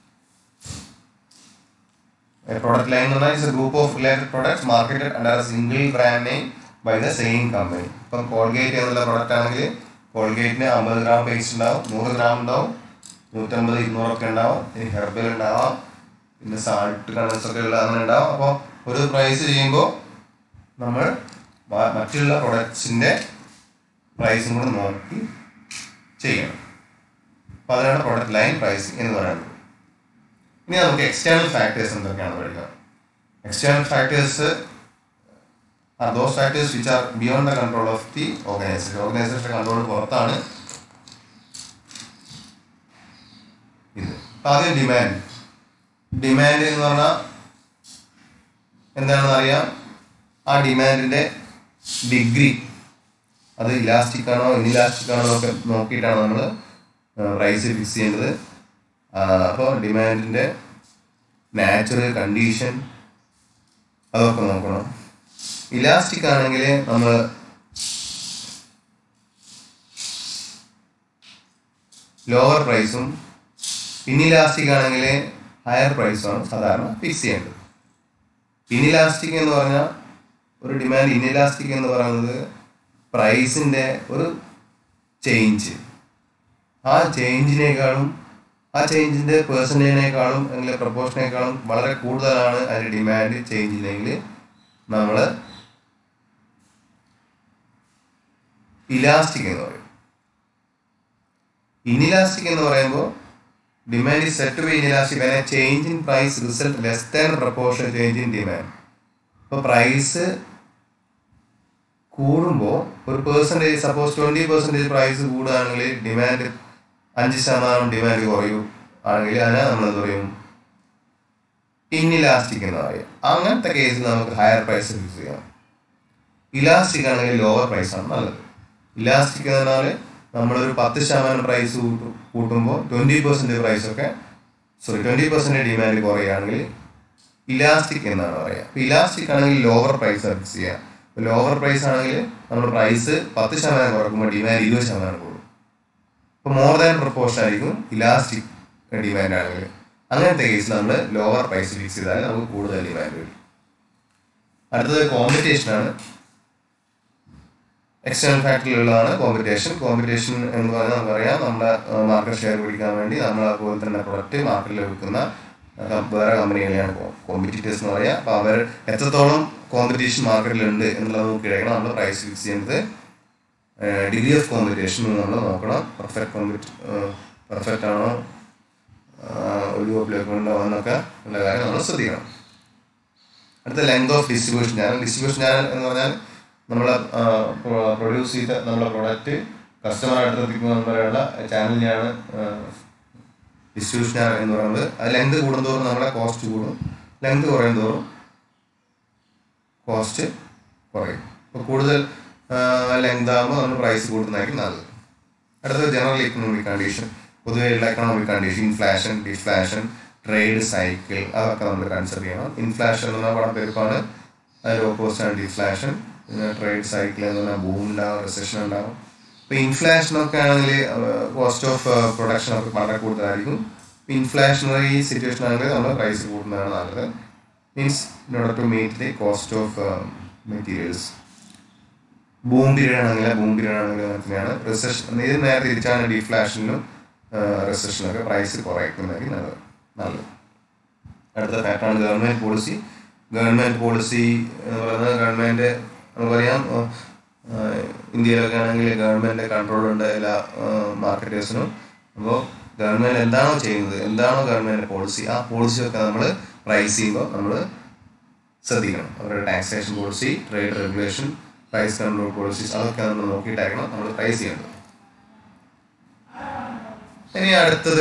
പ്രോഡക്റ്റ് ലൈൻ എന്ന് പറഞ്ഞാൽ is a group of related products marketed under a single brand name by the same company ഇപ്പം കോൾഗേറ്റ് എന്നുള്ള പ്രോഡക്റ്റ് ആണെങ്കിൽ കോൾഗേറ്റിന് അമ്പത് ഗ്രാം പേസ്റ്റ് ഉണ്ടാവും നൂറ് ഗ്രാം ഉണ്ടാവും നൂറ്റമ്പത് ഇരുന്നൂറൊക്കെ ഉണ്ടാവും ഇനി ഹെർബൽ ഉണ്ടാവാം പിന്നെ സാൾട്ട് കണ്ടൻസ് ഒക്കെ ഉള്ള അങ്ങനെ ഉണ്ടാവും അപ്പോൾ ഒരു പ്രൈസ് ചെയ്യുമ്പോൾ നമ്മൾ മ- മറ്റുള്ള പ്രൊഡക്ട്സിൻ്റെ പ്രൈസും കൂടെ നോക്കി ചെയ്യണം അപ്പോൾ അതിനാണ് പ്രൊഡക്റ്റ് ലൈൻ പ്രൈസിങ് എന്ന് പറയുന്നത് ഇനി നമുക്ക് എക്സ്റ്റേണൽ ഫാക്ടേഴ്സ് എന്തൊക്കെയാണ് പഠിക്കാം external factors are those factors which are beyond the control of the organisation ഓർഗനൈസേഷൻ്റെ കൺട്രോൾ പുറത്താണ് ഇത് അപ്പൊ ആദ്യം ഡിമാൻഡ് ഡിമാൻഡ് എന്ന് പറഞ്ഞാൽ എന്താണെന്ന് അറിയാം ആ ഡിമാൻഡിൻ്റെ ഡിഗ്രി അത് ഇലാസ്റ്റിക് ആണോ ഇൻഇലാസ്റ്റിക് ആണോ ഒക്കെ നോക്കിയിട്ടാണ് നമ്മൾ പ്രൈസ് ഫിക്സ് ചെയ്യേണ്ടത് അപ്പോൾ ഡിമാൻഡിൻ്റെ നാച്ചുറൽ കണ്ടീഷൻ അതൊക്കെ നോക്കണം ഇലാസ്റ്റിക് ആണെങ്കിൽ നമ്മൾ ലോവർ പ്രൈസും ഇന്നിലാസ്റ്റിക് ആണെങ്കിൽ ഹയർ പ്രൈസുമാണ് സാധാരണ ഫിക്സ് ചെയ്യേണ്ടത് ഇന്നിലാസ്റ്റിക് എന്ന് പറഞ്ഞാൽ ഒരു ഡിമാൻഡ് ഇന്നിലാസ്റ്റിക് എന്ന് പറയുന്നത് പ്രൈസിൻ്റെ ഒരു ചേഞ്ച് ആ ചേഞ്ചിനേക്കാളും ആ ചേഞ്ചിൻ്റെ പേഴ്സൻറ്റേജിനേക്കാളും അല്ലെങ്കിൽ പ്രപ്പോർഷനേക്കാളും വളരെ കൂടുതലാണ് അതിൻ്റെ ഡിമാൻഡ് ചേഞ്ച് ഇല്ലെങ്കിൽ നമ്മൾ ഇലാസ്റ്റിക് എന്ന് പറയും ഇനിലാസ്റ്റിക് എന്ന് പറയുമ്പോൾ demand is set to be inelastic when a change in price result less than proportional change in demand ഇപ്പോൾ പ്രൈസ് കൂടുമ്പോൾ ഒരു percentage suppose twenty percentage price കൂടുകയാണെങ്കിൽ ഡിമാൻഡ് അഞ്ച് ശതമാനം ഡിമാൻഡ് കുറയും ആണെങ്കിൽ അതിനെ നമ്മൾ എന്ത് പറയും ഇന്നിലാസ്റ്റിക് എന്ന് പറയും അങ്ങനത്തെ കേസിൽ നമുക്ക് ഹയർ പ്രൈസ് ഫിക്സ് ചെയ്യാം ഇലാസ്റ്റിക് ആണെങ്കിൽ ലോവർ പ്രൈസ് ആണ് നല്ലത് ഇലാസ്റ്റിക് എന്ന് പറഞ്ഞാൽ നമ്മളൊരു പത്ത് ശതമാനം പ്രൈസ് കൂട്ടും കൂട്ടുമ്പോൾ ട്വൻറ്റി പെർസെൻറ്റ് പ്രൈസ് ഒക്കെ സോറി ട്വൻറ്റി പെർസെൻറ്റ് ഡിമാൻഡ് കുറയുകയാണെങ്കിൽ ഇലാസ്റ്റിക് എന്നാണ് പറയുക അപ്പോൾ ഇലാസ്റ്റിക് ആണെങ്കിൽ ലോവർ പ്രൈസ് ഫിക്സ് ചെയ്യാം ലോവർ പ്രൈസ് ആണെങ്കിൽ നമ്മൾ പ്രൈസ് പത്ത് ശതമാനം കുറക്കുമ്പോൾ ഡിമാൻഡ് ഇരുപത് ശതമാനം കൂടും അപ്പോൾ മോർ ദാൻ പ്രപ്പോർഷൻ ആയിരിക്കും ഇലാസ്റ്റിക് ഡിമാൻഡ് ആണെങ്കിൽ അങ്ങനത്തെ കേസിൽ നമ്മൾ ലോവർ പ്രൈസ് ഫിക്സ് ചെയ്താൽ നമുക്ക് കൂടുതൽ ഡിമാൻഡ് വരും അടുത്തത് കോമ്പറ്റീഷൻ ആണ് എക്സ്റ്റേണൽ ഫാക്ടറിയിലുള്ളതാണ് കോമ്പറ്റീഷൻ കോമ്പറ്റീഷൻ എന്ന് പറഞ്ഞാൽ നമുക്കറിയാം നമ്മുടെ മാർക്കറ്റ് ഷെയർ പിടിക്കാൻ വേണ്ടി നമ്മൾ അതുപോലെ തന്നെ പ്രൊഡക്റ്റ് മാർക്കറ്റിൽ വിൽക്കുന്ന അഹ് വേറെ കമ്പനികളെയാണ് കോമ്പറ്റീറ്റേഴ്സ് എന്ന് പറയുക അപ്പോൾ അവർ എത്രത്തോളം കോമ്പറ്റീഷൻ മാർക്കറ്റിലുണ്ട് എന്നുള്ളത് നോക്കിയിടക്കണം നമ്മൾ പ്രൈസ് ഫിക്സ് ചെയ്യുന്നത് ഡിഗ്രി ഓഫ് കോമ്പറ്റീഷൻ നമ്മൾ നോക്കണം പെർഫെക്റ്റ് കോമ്പറ്റ് പെർഫെക്റ്റ് ആണോ ഒഴിവപ്പിലൊക്കെ ഉണ്ടോ എന്നൊക്കെ ഉള്ള കാര്യം നമ്മൾ ശ്രദ്ധിക്കണം അടുത്ത length of distribution channel distribution channel എന്ന് പറഞ്ഞാൽ നമ്മൾ പ്രൊഡ്യൂസ് ചെയ്ത നമ്മളെ പ്രൊഡക്റ്റ് കസ്റ്റമർ അടുത്തെത്തിക്കുന്ന വരെയുള്ള ചാനലിനെയാണ് ഡിസ്ട്രിബ്യൂഷൻ ചാനൽ എന്ന് പറയുന്നത് അത് ലെങ്ത് കൂടുന്തോറും നമ്മുടെ കോസ്റ്റ് കൂടും ലെങ്ത് കുറയും തോറും കോസ്റ്റ് കുറയും അപ്പോൾ കൂടുതൽ ലെങ്ത് ആകുമ്പോൾ നമ്മൾ പ്രൈസ് കൂടുന്നതായിരിക്കും നല്ലത് അടുത്തത് ജനറൽ ഇക്കണോമിക് കണ്ടീഷൻ പൊതുവെയുള്ള economic condition inflation deflation trade cycle അതൊക്കെ നമ്മൾ കൺസിഡർ ചെയ്യണം ഇൻഫ്ലാഷൻ എന്ന് പറഞ്ഞാൽ പണം പെരുപ്പാണ് അതിൻ്റെ ഓപ്പോസിറ്റാണ് ഡിഫ്ലാഷൻ പിന്നെ ട്രേഡ് സൈക്കിൾ എന്ന് പറഞ്ഞാൽ ബൂം ഉണ്ടാവും റിസഷൻ ഉണ്ടാവും ഇപ്പോൾ ഇൻഫ്ലാഷനൊക്കെ ആണെങ്കിൽ കോസ്റ്റ് ഓഫ് പ്രൊഡക്ഷൻ ഒക്കെ വളരെ കൂടുതലായിരിക്കും ഇൻഫ്ലാഷണറി സിറ്റുവേഷൻ ആണെങ്കിൽ നമ്മൾ പ്രൈസ് കൂടുന്നതാണ് നല്ലത് means in order to meet the cost of materials boom period ആണെങ്കിൽ ബൂം പീരീഡ് ആണെങ്കിൽ അങ്ങനെയാണ് റിസഷൻ ഇത് നേരെ തിരിച്ചാണ് ഡിഫ്ലാഷനിലും റിസഷനൊക്കെ പ്രൈസ് കുറയ്ക്കുന്നതായിരിക്കും നല്ലത് നല്ലത് അടുത്ത ഫാക്ടറാണ് ഗവൺമെൻറ് പോളിസി ഗവൺമെൻറ് പോളിസി എന്ന് പറയുന്നത് ഗവൺമെൻറ് നമുക്കറിയാം ഇന്ത്യയിലൊക്കെ ആണെങ്കിൽ ഗവൺമെൻറ് കൺട്രോൾ ഉണ്ട് എല്ലാ മാർക്കറ്റേഴ്സിനും അപ്പോൾ ഗവൺമെൻറ് എന്താണോ ചെയ്യുന്നത് എന്താണോ ഗവൺമെൻറ് പോളിസി ആ പോളിസിയൊക്കെ നമ്മൾ പ്രൈസ് ചെയ്യുമ്പോൾ നമ്മൾ ശ്രദ്ധിക്കണം അവരുടെ taxation policy trade regulation price control policies അതൊക്കെ നമ്മൾ നോക്കിയിട്ടായിരിക്കണം നമ്മൾ പ്രൈസ് ചെയ്യേണ്ടത് ഇനി അടുത്തത്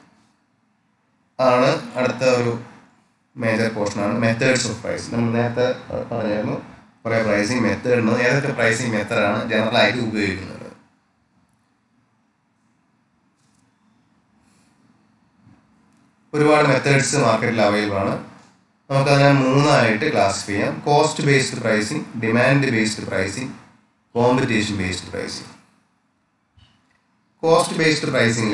ആണ് അടുത്ത ഒരു മേജർ പോർഷനാണ് മെത്തേഡ്സ് ഓഫ് പ്രൈസ് നമ്മൾ നേരത്തെ പറഞ്ഞായിരുന്നു കുറേ പ്രൈസിങ് മെത്തേഡ് ഉണ്ട് ഏതൊക്കെ പ്രൈസിങ് മെത്തേഡാണ് ജനറലായിട്ട് ഉപയോഗിക്കുന്നത് ഒരുപാട് മെത്തേഡ്സ് മാർക്കറ്റിൽ അവൈലബിൾ ആണ് നമുക്കതിനെ മൂന്നായിട്ട് ക്ലാസിഫൈ ചെയ്യാം cost based pricing demand based pricing competition based pricing cost based പ്രൈസിങ്ങിൽ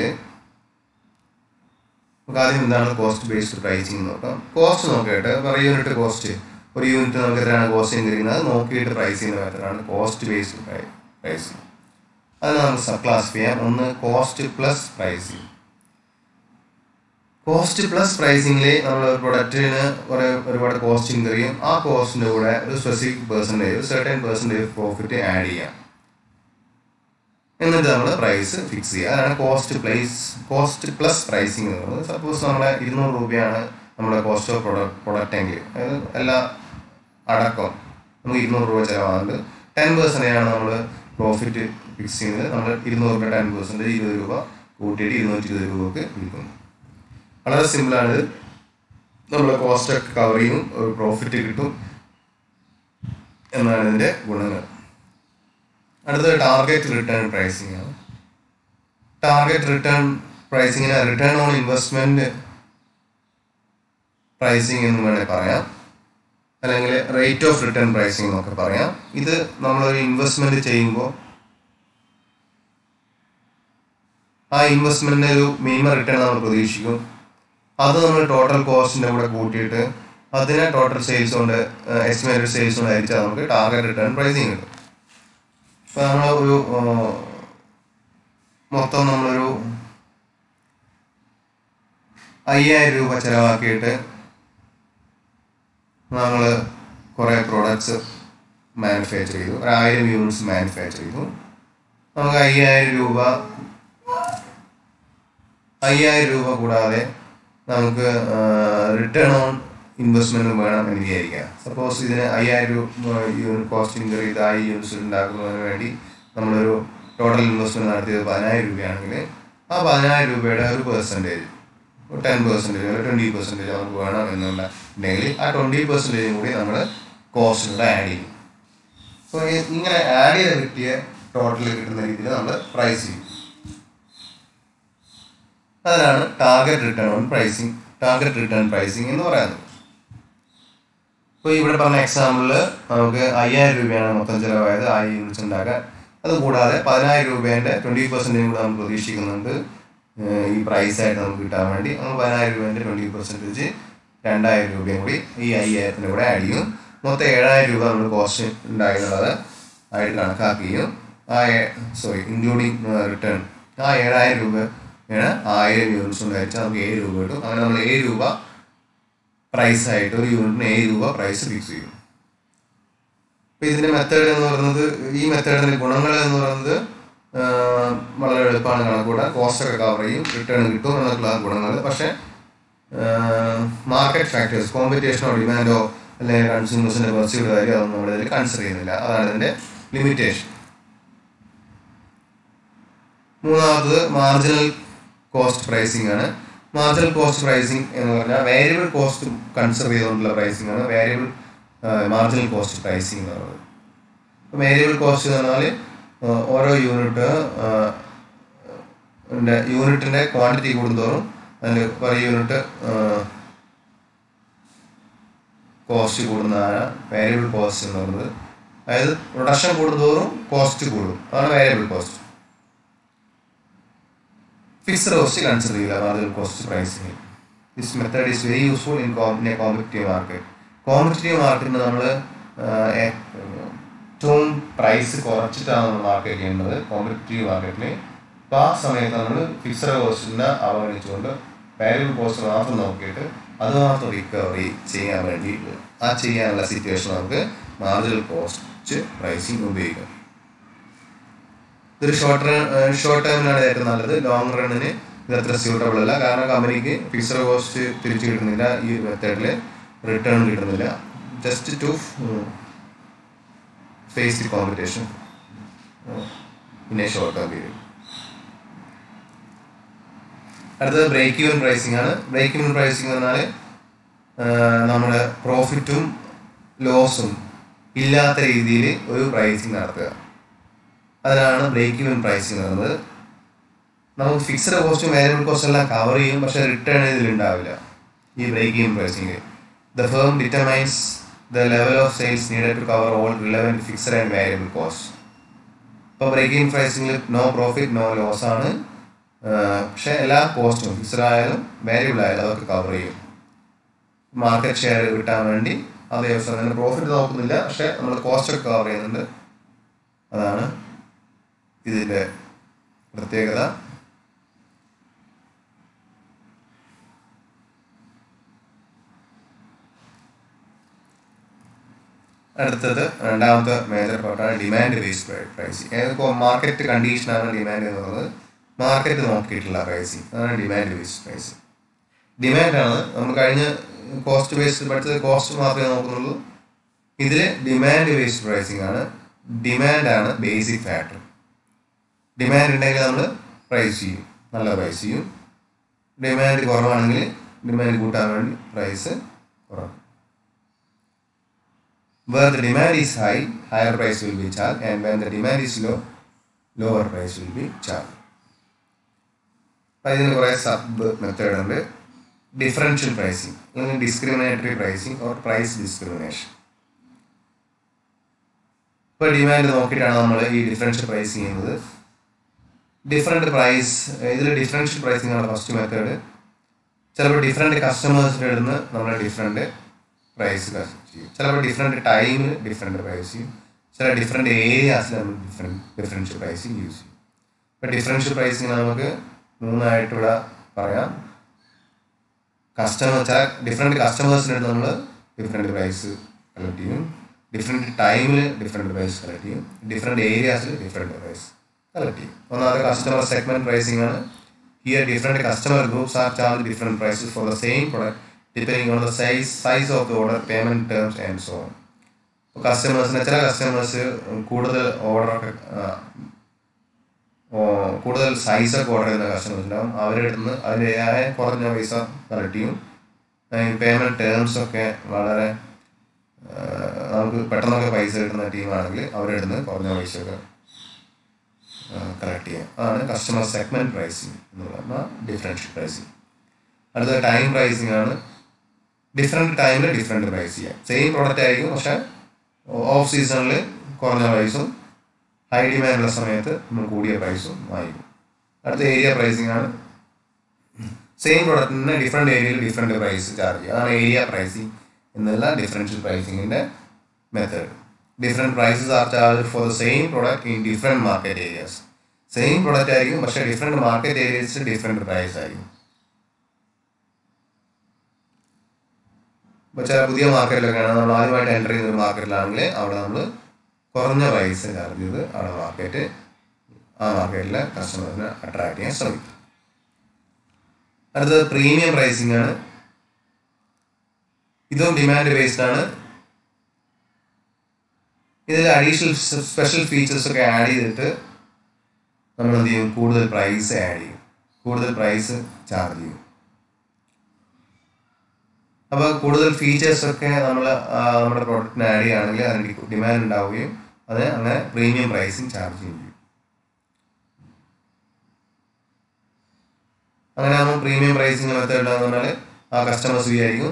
നമുക്ക് ആദ്യം എന്താണ് കോസ്റ്റ് ബേസ്ഡ് പ്രൈസിങ് നോക്കാം കോസ്റ്റ് നോക്കിയിട്ട് പെർ യൂണിറ്റ് കോസ്റ്റ് ഒരു യൂണിറ്റ് നമുക്ക് എത്രയാണ് കോസ്റ്റ് ചെയ്യുന്നത് നോക്കിയിട്ട് പ്രൈസ് ചെയ്യുന്ന മെത്തഡാണ് കോസ്റ്റ് ബേസ്ഡ് പ്രൈസിങ് അത് നമുക്ക് സബ് ക്ലാസിഫൈ ചെയ്യാം ഒന്ന് cost plus pricing cost plus പ്രൈസിങ്ങിൽ നമ്മൾ ഒരു പ്രൊഡക്റ്റിന് കുറേ ഒരുപാട് കോസ്റ്റ് ഇൻകർ ചെയ്യും ആ കോസ്റ്റിൻ്റെ കൂടെ ഒരു specific percentage certain percentage profit add ചെയ്യാം എന്നിട്ട് നമ്മൾ പ്രൈസ് ഫിക്സ് ചെയ്യുക അതാണ് cost plus cost plus pricing എന്ന് പറയുന്നത് സപ്പോസ് നമ്മുടെ ഇരുന്നൂറ് രൂപയാണ് നമ്മുടെ കോസ്റ്റ് ഓഫ് പ്രൊഡക്റ്റ് പ്രൊഡക്റ്റ് എങ്കിൽ അതായത് എല്ലാ അടക്കം നമുക്ക് ഇരുന്നൂറ് രൂപ ചിലവാകുന്നത് ടെൻ പെർസെൻറ്റേജ് ആണ് നമ്മൾ പ്രോഫിറ്റ് ഫിക്സ് ചെയ്യുന്നത് നമ്മൾ ഇരുന്നൂറ് രൂപ ടെൻ പെർസെൻറ്റേജ് ഇരുപത് രൂപ കൂട്ടിയിട്ട് ഇരുന്നൂറ്റി ഇരുപത് രൂപക്ക് വിൽക്കുന്നു വളരെ സിമ്പിളാണ് ഇത് നമ്മൾ കോസ്റ്റ് ഒക്കെ കവർ ചെയ്യും ഒരു പ്രോഫിറ്റ് കിട്ടും എന്നാണ് ഇതിൻ്റെ ഗുണങ്ങൾ അടുത്തത് ടാർഗറ്റ് റിട്ടേൺ പ്രൈസിംഗ് ആണ് ടാർഗറ്റ് റിട്ടേൺ പ്രൈസിങ്ങിന് റിട്ടേൺ ഓൺ ഇൻവെസ്റ്റ്മെന്റ് പ്രൈസിങ് എന്ന് വേണമെങ്കിൽ പറയാം അല്ലെങ്കിൽ റേറ്റ് ഓഫ് റിട്ടേൺ പ്രൈസിംഗ് എന്നൊക്കെ പറയാം ഇത് നമ്മളൊരു ഇൻവെസ്റ്റ്മെന്റ് ചെയ്യുമ്പോൾ ആ ഇൻവെസ്റ്റ്മെന്റിന് ഒരു മിനിമം റിട്ടേൺ നമ്മൾ പ്രതീക്ഷിക്കും അത് നമ്മൾ ടോട്ടൽ കോസ്റ്റിന്റെ കൂടെ കൂട്ടിയിട്ട് അതിനെ ടോട്ടൽ സെയിൽസ് കൊണ്ട് എസ്റ്റിമേറ്റഡ് സെയിൽസ് കൊണ്ട് അയച്ചാൽ നമുക്ക് ടാർഗറ്റ് റിട്ടേൺ പ്രൈസിങ് കിട്ടും ഇപ്പൊ നമ്മൾ ഒരു മൊത്തം നമ്മളൊരു അയ്യായിരം രൂപ ചിലവാക്കിയിട്ട് നമ്മൾ കുറേ പ്രോഡക്ട്സ് മാനുഫാക്ചർ ചെയ്തു ഒരു ആയിരം യൂണിറ്റ്സ് മാനുഫാക്ചർ ചെയ്തു നമുക്ക് അയ്യായിരം രൂപ അയ്യായിരം രൂപ കൂടാതെ നമുക്ക് റിട്ടേൺ ഓൺ ഇൻവെസ്റ്റ്മെന്റ് വേണം എന്ന് വിചാരിക്കാം സപ്പോസ് ഇതിന് അയ്യായിരം രൂപ കോസ്റ്റ് ഇൻകർ ചെയ്ത് ആയി യൂണിറ്റ്സ് ഉണ്ടാക്കുന്നതിന് വേണ്ടി നമ്മളൊരു ടോട്ടൽ ഇൻവെസ്റ്റ്മെന്റ് നടത്തിയത് പതിനായിരം രൂപയാണെങ്കിൽ ആ പതിനായിരം രൂപയുടെ ഒരു പെർസെൻറ്റേജ് ടെൻ പെർസെൻറ്റേജ് ഒരു ട്വൻറ്റി പെർസെൻറ്റേജ് നമുക്ക് വേണം എന്നുള്ള ഉണ്ടെങ്കിൽ ആ ട്വൻറ്റി പെർസെൻറ്റേജും കൂടി നമ്മൾ കോസ്റ്റിലൂടെ ആഡ് ചെയ്യും അപ്പോൾ ഇങ്ങനെ ആഡ് ചെയ്ത് കിട്ടിയ ടോട്ടൽ കിട്ടുന്ന രീതിയിൽ നമ്മൾ പ്രൈസ് ചെയ്യും അതിനാണ് target return on pricing target return pricing എന്ന് പറയുന്നത് ഇപ്പോൾ ഇവിടെ പറഞ്ഞ എക്സാമ്പിളിൽ നമുക്ക് അയ്യായിരം രൂപയാണ് മൊത്തം ചിലവായത് ആയിരം യൂണിറ്റ്സ് ഉണ്ടാക്കാൻ അത് കൂടാതെ പതിനായിരം രൂപേൻ്റെ ട്വൻറ്റി പെർസെൻറ്റേജ് കൂടെ നമ്മൾ പ്രതീക്ഷിക്കുന്നുണ്ട് ഈ പ്രൈസ് ആയിട്ട് നമുക്ക് കിട്ടാൻ വേണ്ടി നമ്മൾ പതിനായിരം രൂപേൻ്റെ ട്വൻറ്റി പെർസെൻറ്റേജ് രണ്ടായിരം രൂപയും കൂടി ഈ അയ്യായിരത്തിൻ്റെ കൂടെ ആഡ് ചെയ്യും മൊത്തം ഏഴായിരം രൂപ നമ്മൾ കോസ്റ്റ് ഉണ്ടായിരുന്നുള്ളത് ആയിട്ട് കണക്കാക്കുകയും ആ സോറി ഇൻക്ലൂഡിങ് റിട്ടേൺ ആ ഏഴായിരം രൂപ ആണ് ആയിരം യൂണിറ്റ്സ് ഉണ്ടായിരിച്ചാൽ നമുക്ക് ഏഴ് രൂപ കിട്ടും അങ്ങനെ നമ്മൾ ഏഴ് രൂപ പ്രൈസ് ആയിട്ട് ഒരു യൂണിറ്റിന് ഏഴ് രൂപ പ്രൈസ് ഫിക്സ് ചെയ്യും അപ്പോൾ ഇതിൻ്റെ മെത്തേഡ് എന്ന് പറയുന്നത് ഈ മെത്തേഡിൻ്റെ ഗുണങ്ങൾ എന്ന് പറയുന്നത് വളരെ എളുപ്പമാണ് കണക്കൂടാൻ കോസ്റ്റ് ഒക്കെ കവർ ചെയ്യും റിട്ടേൺ കിട്ടും എന്നുള്ള ഗുണങ്ങൾ പക്ഷേ മാർക്കറ്റ് ഫാക്ടേഴ്സ് കോമ്പറ്റീഷനോ ഡിമാൻഡോ അല്ലെങ്കിൽ കൺസ്യൂമേഴ്സിൻ്റെ പെർസ്യൂഡ് കാര്യം അതൊന്നും നമ്മുടെ ഇതിൽ കൺസിഡർ ചെയ്യുന്നില്ല അതാണ് ഇതിൻ്റെ ലിമിറ്റേഷൻ മൂന്നാമത്തത് മാർജിനൽ കോസ്റ്റ് പ്രൈസിംഗ് ആണ് മാർജിനൽ കോസ്റ്റ് പ്രൈസിംഗ് എന്ന് പറഞ്ഞാൽ വേരിയബിൾ കോസ്റ്റ് കൺസിഡർ ചെയ്തുകൊണ്ടുള്ള പ്രൈസിംഗ് ആണ് വേരിയബിൾ മാർജിനൽ കോസ്റ്റ് പ്രൈസിംഗ് എന്ന് പറയുന്നത് വേരിയബിൾ കോസ്റ്റ് എന്ന് പറഞ്ഞാൽ ഓരോ യൂണിറ്റ് യൂണിറ്റിൻ്റെ ക്വാണ്ടിറ്റി കൂടുന്തോറും അതിന് പെർ യൂണിറ്റ് കോസ്റ്റ് കൂടുന്നതാണ് വേരിയബിൾ കോസ്റ്റ് എന്ന് പറയുന്നത് അതായത് പ്രൊഡക്ഷൻ കൂടുന്തോറും കോസ്റ്റ് കൂടും അതാണ് variable cost fixed cost consider ചെയ്യില്ല marginal cost pricing this method is very useful in in a competitive market competitive മാർക്കറ്റിന് നമ്മൾ ഏറ്റവും പ്രൈസ് കുറച്ചിട്ടാണ് നമ്മൾ മാർക്കറ്റ് ചെയ്യുന്നത് കോമ്പറ്റീവ് മാർക്കറ്റിൽ അപ്പോൾ ആ സമയത്ത് നമ്മൾ ഫിക്സഡ് കോസ്റ്റിനെ അവഗണിച്ചുകൊണ്ട് വാല്യൂ കോസ്റ്റ് മാത്രം നോക്കിയിട്ട് അത് മാത്രം റിക്കവറി ചെയ്യാൻ വേണ്ടിയിട്ട് ആ ചെയ്യാനുള്ള സിറ്റുവേഷൻ നമുക്ക് മാർജിനൽ കോസ്റ്റ് പ്രൈസിങ് ഉപയോഗിക്കാം ഇതൊരു ഷോർട്ട് റൺ ഷോർട്ട് ടൈമിനാണ് ഏറ്റവും നല്ലത് ലോങ് റണ്ണിന് ഇത് അത്ര സ്യൂട്ടബിൾ അല്ല കാരണം കമ്പനിക്ക് ഫിക്സഡ് കോസ്റ്റ് തിരിച്ചു കിട്ടുന്നില്ല ഈ മെത്തേഡിൽ റിട്ടേൺ കിട്ടുന്നില്ല just to face the competition in a short time period അടുത്തത് ബ്രേക്ക് ഈവൻ പ്രൈസിംഗ് ആണ് ബ്രേക്ക് ഈവൻ പ്രൈസിംഗ് എന്ന് പറഞ്ഞാൽ നമ്മുടെ പ്രോഫിറ്റും ലോസും ഇല്ലാത്ത രീതിയിൽ ഒരു പ്രൈസിങ് നടത്തുക അതിനാണ് ബ്രേക്ക് ഈവൻ പ്രൈസിങ് പറയുന്നത് നമുക്ക് ഫിക്സഡ് കോസ്റ്റും വേരിയബിൾ കോസ്റ്റും എല്ലാം കവർ ചെയ്യും പക്ഷേ റിട്ടേൺ ഇതിൽ ഉണ്ടാവില്ല ഈ break even pricing the firm determines the level of sales needed to cover all relevant fixed and variable cost ഇപ്പോൾ ബ്രേക്കിംഗ് പ്രൈസിങ്ങിൽ നോ പ്രോഫിറ്റ് നോ ലോസ് ആണ് പക്ഷേ എല്ലാ കോസ്റ്റും ഫിക്സഡ് ആയാലും വേരിയബിൾ ആയാലും അതൊക്കെ കവർ ചെയ്യും മാർക്കറ്റ് ഷെയർ കിട്ടാൻ വേണ്ടി അതേ ദിവസം അങ്ങനെ പ്രോഫിറ്റ് നോക്കുന്നില്ല പക്ഷേ നമ്മൾ കോസ്റ്റ് ഒക്കെ കവർ ചെയ്യുന്നുണ്ട് അതാണ് ഇതിൻ്റെ പ്രത്യേകത അടുത്തത് രണ്ടാമത്തെ മേജർ പാർട്ടാണ് ഡിമാൻഡ് ബേസ്ഡ് പ്രൈസിങ് മാർക്കറ്റ് കണ്ടീഷനാണ് ഡിമാൻഡ് എന്നുള്ളത് മാർക്കറ്റ് നോക്കിയിട്ടുള്ള പ്രൈസിങ് അതാണ് ഡിമാൻഡ് ബേസ്ഡ് പ്രൈസിങ് ഡിമാൻഡാണ് നമ്മൾ കഴിഞ്ഞ കോസ്റ്റ് ബേസ്ഡ് പഠിച്ചത് കോസ്റ്റ് മാത്രമേ നോക്കുന്നുള്ളൂ ഇതിൽ ഡിമാൻഡ് ബേസ്ഡ് പ്രൈസിങ് ആണ് ഡിമാൻഡാണ് ബേസിക് ഫാക്ടർ ഡിമാൻഡ് ഉണ്ടെങ്കിൽ നമ്മൾ പ്രൈസ് ചെയ്യും നല്ല പ്രൈസ് ചെയ്യും ഡിമാൻഡ് കുറവാണെങ്കിൽ ഡിമാൻഡ് കൂട്ടാൻ വേണ്ടി പ്രൈസ് കുറക്കും where the demand is high, higher price will be charged, and when the demand is low, lower price will be charged. അപ്പം ഇതിന് കുറേ സബ് മെത്തേഡ് ഉണ്ട് ഡിഫറൻഷ്യൽ പ്രൈസിങ് അല്ലെങ്കിൽ discriminatory pricing or price discrimination ഇപ്പോൾ demand നോക്കിയിട്ടാണ് നമ്മൾ ഈ differential pricing ചെയ്യുന്നത് ഡിഫറെൻറ്റ് പ്രൈസ് ഇതിൽ ഡിഫറൻഷ്യൽ പ്രൈസിങ് ആണ് ഫസ്റ്റ് മെത്തേഡ് ചിലപ്പോൾ ഡിഫറെൻറ്റ് കസ്റ്റമേഴ്സിൻ്റെ അടുത്ത് നമ്മൾ ഡിഫറെൻറ്റ് പ്രൈസ് ചെയ്യും ചിലപ്പോൾ ഡിഫറെൻറ്റ് ടൈമിൽ ഡിഫറെൻറ്റ് പ്രൈസ് ചെയ്യും ചില ഡിഫറെൻറ്റ് ഏരിയാസിൽ നമ്മൾ ഡിഫറെൻറ്റ് ഡിഫറൻഷ്യൽ പ്രൈസിങ് യൂസ് ചെയ്യും ഇപ്പോൾ ഡിഫറൻഷ്യൽ പ്രൈസിങ് നമുക്ക് മൂന്നായിട്ടുള്ള പറയാം കസ്റ്റമർ ചില ഡിഫറെൻറ്റ് കസ്റ്റമേഴ്സിൻ്റെ അടുത്ത് നമ്മൾ ഡിഫറെൻറ്റ് പ്രൈസ് കളക്ട് ചെയ്യും ഡിഫറെൻറ്റ് ടൈമിൽ ഡിഫറെൻറ്റ് പ്രൈസ് കളക്ട് ചെയ്യും ഡിഫറെൻറ്റ് ഏരിയാസിൽ ഡിഫറെൻറ്റ് പ്രൈസ് കളക്ട് ചെയ്യും ഒന്നാമത്തെ കസ്റ്റമർ സെഗ്മെൻറ്റ് പ്രൈസിങ് ആണ് here different customer groups are charge different prices for the same product depending on the size size of the order payment terms and so on ഇപ്പോൾ കസ്റ്റമേഴ്സിന് ചില customers കൂടുതൽ order കൂടുതൽ സൈസൊക്കെ order ചെയ്യുന്ന customers ഉണ്ടാവും അവരുടെ അടുത്ത് നിന്ന് അതിൻ്റെതായ കുറഞ്ഞ പൈസ കളക്ട് ചെയ്യും പേയ്മെൻറ്റ് ടേംസ് ഒക്കെ വളരെ നമുക്ക് പെട്ടെന്നൊക്കെ പൈസ കിട്ടുന്ന ടീമാണെങ്കിൽ അവരുടെ അടുത്ത് നിന്ന് കുറഞ്ഞ പൈസയൊക്കെ കളക്ട് ചെയ്യാം അതാണ് കസ്റ്റമർ സെഗ്മെൻറ്റ് പ്രൈസിങ് എന്ന് പറയുന്ന ഡിഫറൻഷ്യൽ പ്രൈസിങ് അടുത്ത ടൈം പ്രൈസിങ് ആണ് ഡിഫറെൻറ്റ് ടൈമിൽ ഡിഫറെൻറ്റ് പ്രൈസ് ചെയ്യാം സെയിം പ്രോഡക്റ്റ് ആയിരിക്കും പക്ഷേ ഓഫ് സീസണിൽ കുറഞ്ഞ പ്രൈസും ഹൈ ഡിമാൻഡുള്ള സമയത്ത് നമ്മൾ കൂടിയ പ്രൈസും വാങ്ങിക്കും അടുത്ത ഏരിയ പ്രൈസിങ് ആണ് സെയിം പ്രോഡക്റ്റിന് ഡിഫറെൻറ്റ് ഏരിയയിൽ ഡിഫറെൻറ്റ് പ്രൈസ് ചാർജ് ചെയ്യുക അതാണ് ഏരിയ പ്രൈസിങ് എന്നുള്ള ഡിഫറൻഷ്യൽ പ്രൈസിങ്ങിൻ്റെ method different prices are charge for the same product in different market areas same product ആയിരിക്കും പക്ഷേ ഡിഫറെൻറ്റ് മാർക്കറ്റ് ഏരിയസിൽ ഡിഫറെൻറ്റ് പ്രൈസ് ആയിരിക്കും ഇപ്പോൾ ചില പുതിയ മാർക്കറ്റിലൊക്കെയാണ് നമ്മൾ ആദ്യമായിട്ട് എൻ്റർ ചെയ്യുന്ന ഒരു മാർക്കറ്റിലാണെങ്കിൽ അവിടെ നമ്മൾ കുറഞ്ഞ പൈസ ചാർജ് ചെയ്ത് അവിടെ മാർക്കറ്റ് ആ മാർക്കറ്റിലെ കസ്റ്റമേഴ്സിനെ അട്രാക്ട് ചെയ്യാൻ ശ്രമിക്കും അടുത്തത് പ്രീമിയം പ്രൈസിംഗ് ആണ് ഇതും ഡിമാൻഡ് ബേസ്ഡ് ആണ് ഇതിൽ അഡീഷണൽ സ്പെഷ്യൽ ഫീച്ചേഴ്സ് ഒക്കെ ആഡ് ചെയ്തിട്ട് നമ്മൾ എന്ത് ചെയ്യും കൂടുതൽ പ്രൈസ് ആഡ് ചെയ്യും കൂടുതൽ പ്രൈസ് ചാർജ് ചെയ്യും അപ്പോൾ കൂടുതൽ ഫീച്ചേഴ്സ് ഒക്കെ നമ്മൾ നമ്മുടെ പ്രോഡക്റ്റിന് ആഡ് ചെയ്യുകയാണെങ്കിൽ അതിന് ഡിമാൻഡ് ഉണ്ടാവുകയും അത് അങ്ങനെ പ്രീമിയം പ്രൈസിങ് ചാർജ് ചെയ്യും അങ്ങനെ ആകുമ്പോൾ പ്രീമിയം പ്രൈസിങ് മെത്തേഡ് എന്ന് പറഞ്ഞാൽ ആ കസ്റ്റമേഴ്സ് വിചാരിക്കും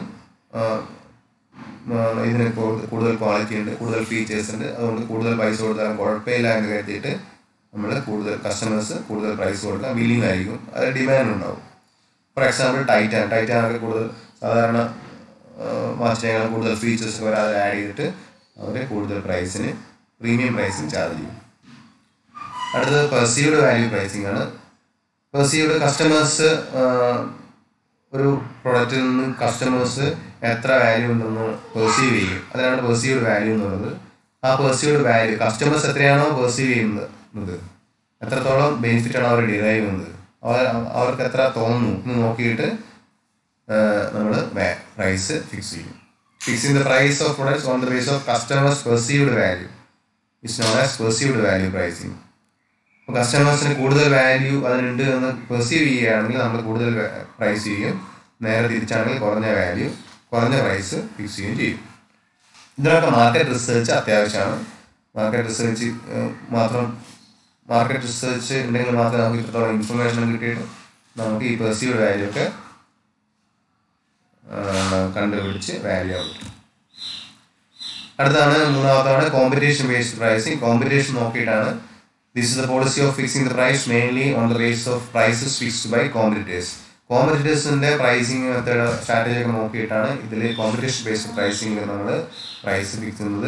ഇതിന് കൂടുതൽ ക്വാളിറ്റി ഉണ്ട് കൂടുതൽ ഫീച്ചേഴ്സ് ഉണ്ട് അതുകൊണ്ട് കൂടുതൽ പൈസ കൊടുത്താലും കുഴപ്പമില്ല എന്ന് കരുതിയിട്ട് നമ്മൾ കൂടുതൽ കസ്റ്റമേഴ്സ് കൂടുതൽ പ്രൈസ് കൊടുക്കാൻ വില്ലിങ് ആയിരിക്കും അത് ഡിമാൻഡ് ഉണ്ടാവും ഫോർ എക്സാമ്പിൾ ടൈറ്റാൻ ടൈറ്റാനൊക്കെ കൂടുതൽ സാധാരണ വാച്ചിനേക്കാൾ കൂടുതൽ ഫീച്ചേഴ്സ് വരാതെ ആഡ് ചെയ്തിട്ട് അവർ കൂടുതൽ പ്രൈസിന് പ്രീമിയം പ്രൈസിന് ചാർജ് ചെയ്യും അടുത്തത് പെർസീവ്ഡ് വാല്യൂ പ്രൈസിംഗ് ആണ് പെർസീവ്ഡ് കസ്റ്റമേഴ്സ് ഒരു പ്രൊഡക്റ്റിൽ നിന്ന് കസ്റ്റമേഴ്സ് എത്ര വാല്യൂ ഉണ്ടെന്ന് പെർസീവ് ചെയ്യും അതിനാണ് പെർസീവ്ഡ് വാല്യൂ എന്നുള്ളത് ആ പെർസീവ്ഡ് വാല്യൂ കസ്റ്റമേഴ്സ് എത്രയാണോ പെർസീവ് ചെയ്യുന്നത് എത്രത്തോളം ബെനിഫിറ്റ് ആണ് അവർ ഡിറൈവ് ചെയ്യുന്നത് അവർ അവർക്ക് എത്ര തോന്നുന്നു എന്ന് നോക്കിയിട്ട് നമ്മൾ പ്രൈസ് ഫിക്സ് ചെയ്യും fixing the price of products on the base of customers perceived value it's known as perceived value pricing അപ്പോൾ കസ്റ്റമേഴ്സിന് കൂടുതൽ വാല്യൂ അതിനുണ്ട് എന്ന് പെർസീവ് ചെയ്യുകയാണെങ്കിൽ നമ്മൾ കൂടുതൽ പ്രൈസ് ചെയ്യും നേരെ തിരിച്ചാണെങ്കിൽ കുറഞ്ഞ വാല്യൂ കുറഞ്ഞ പ്രൈസ് ഫിക്സ് ചെയ്യുകയും ചെയ്യും ഇതിനൊക്കെ മാർക്കറ്റ് റിസർച്ച് അത്യാവശ്യമാണ് മാർക്കറ്റ് റിസർച്ച് മാത്രം മാർക്കറ്റ് റിസർച്ച് ഉണ്ടെങ്കിൽ മാത്രമേ നമുക്ക് ഇത്രത്തോളം ഇൻഫർമേഷൻ കിട്ടിയിട്ട് നമുക്ക് ഈ പെർസീവ്ഡ് വാല്യൂ ഒക്കെ കണ്ടുപിടിച്ച് വാല്യൂ ആവും അടുത്താണ് മൂന്നാമത്താണ് കോമ്പറ്റീഷൻ ബേസ്ഡ് പ്രൈസിങ് കോമ്പറ്റീഷൻ നോക്കിയിട്ടാണ് this is the policy of fixing the price mainly on the base of prices fixed by competitors കോമ്പറ്റേഴ്സിന്റെ പ്രൈസിങ് മെത്തേഡ് സ്ട്രാറ്റജി ഒക്കെ നോക്കിയിട്ടാണ് ഇതിൽ കോമ്പറ്റീഷൻ ബേസ്ഡ് പ്രൈസിംഗ് നമ്മൾ പ്രൈസ് ഫിക്സ് ചെയ്യുന്നത്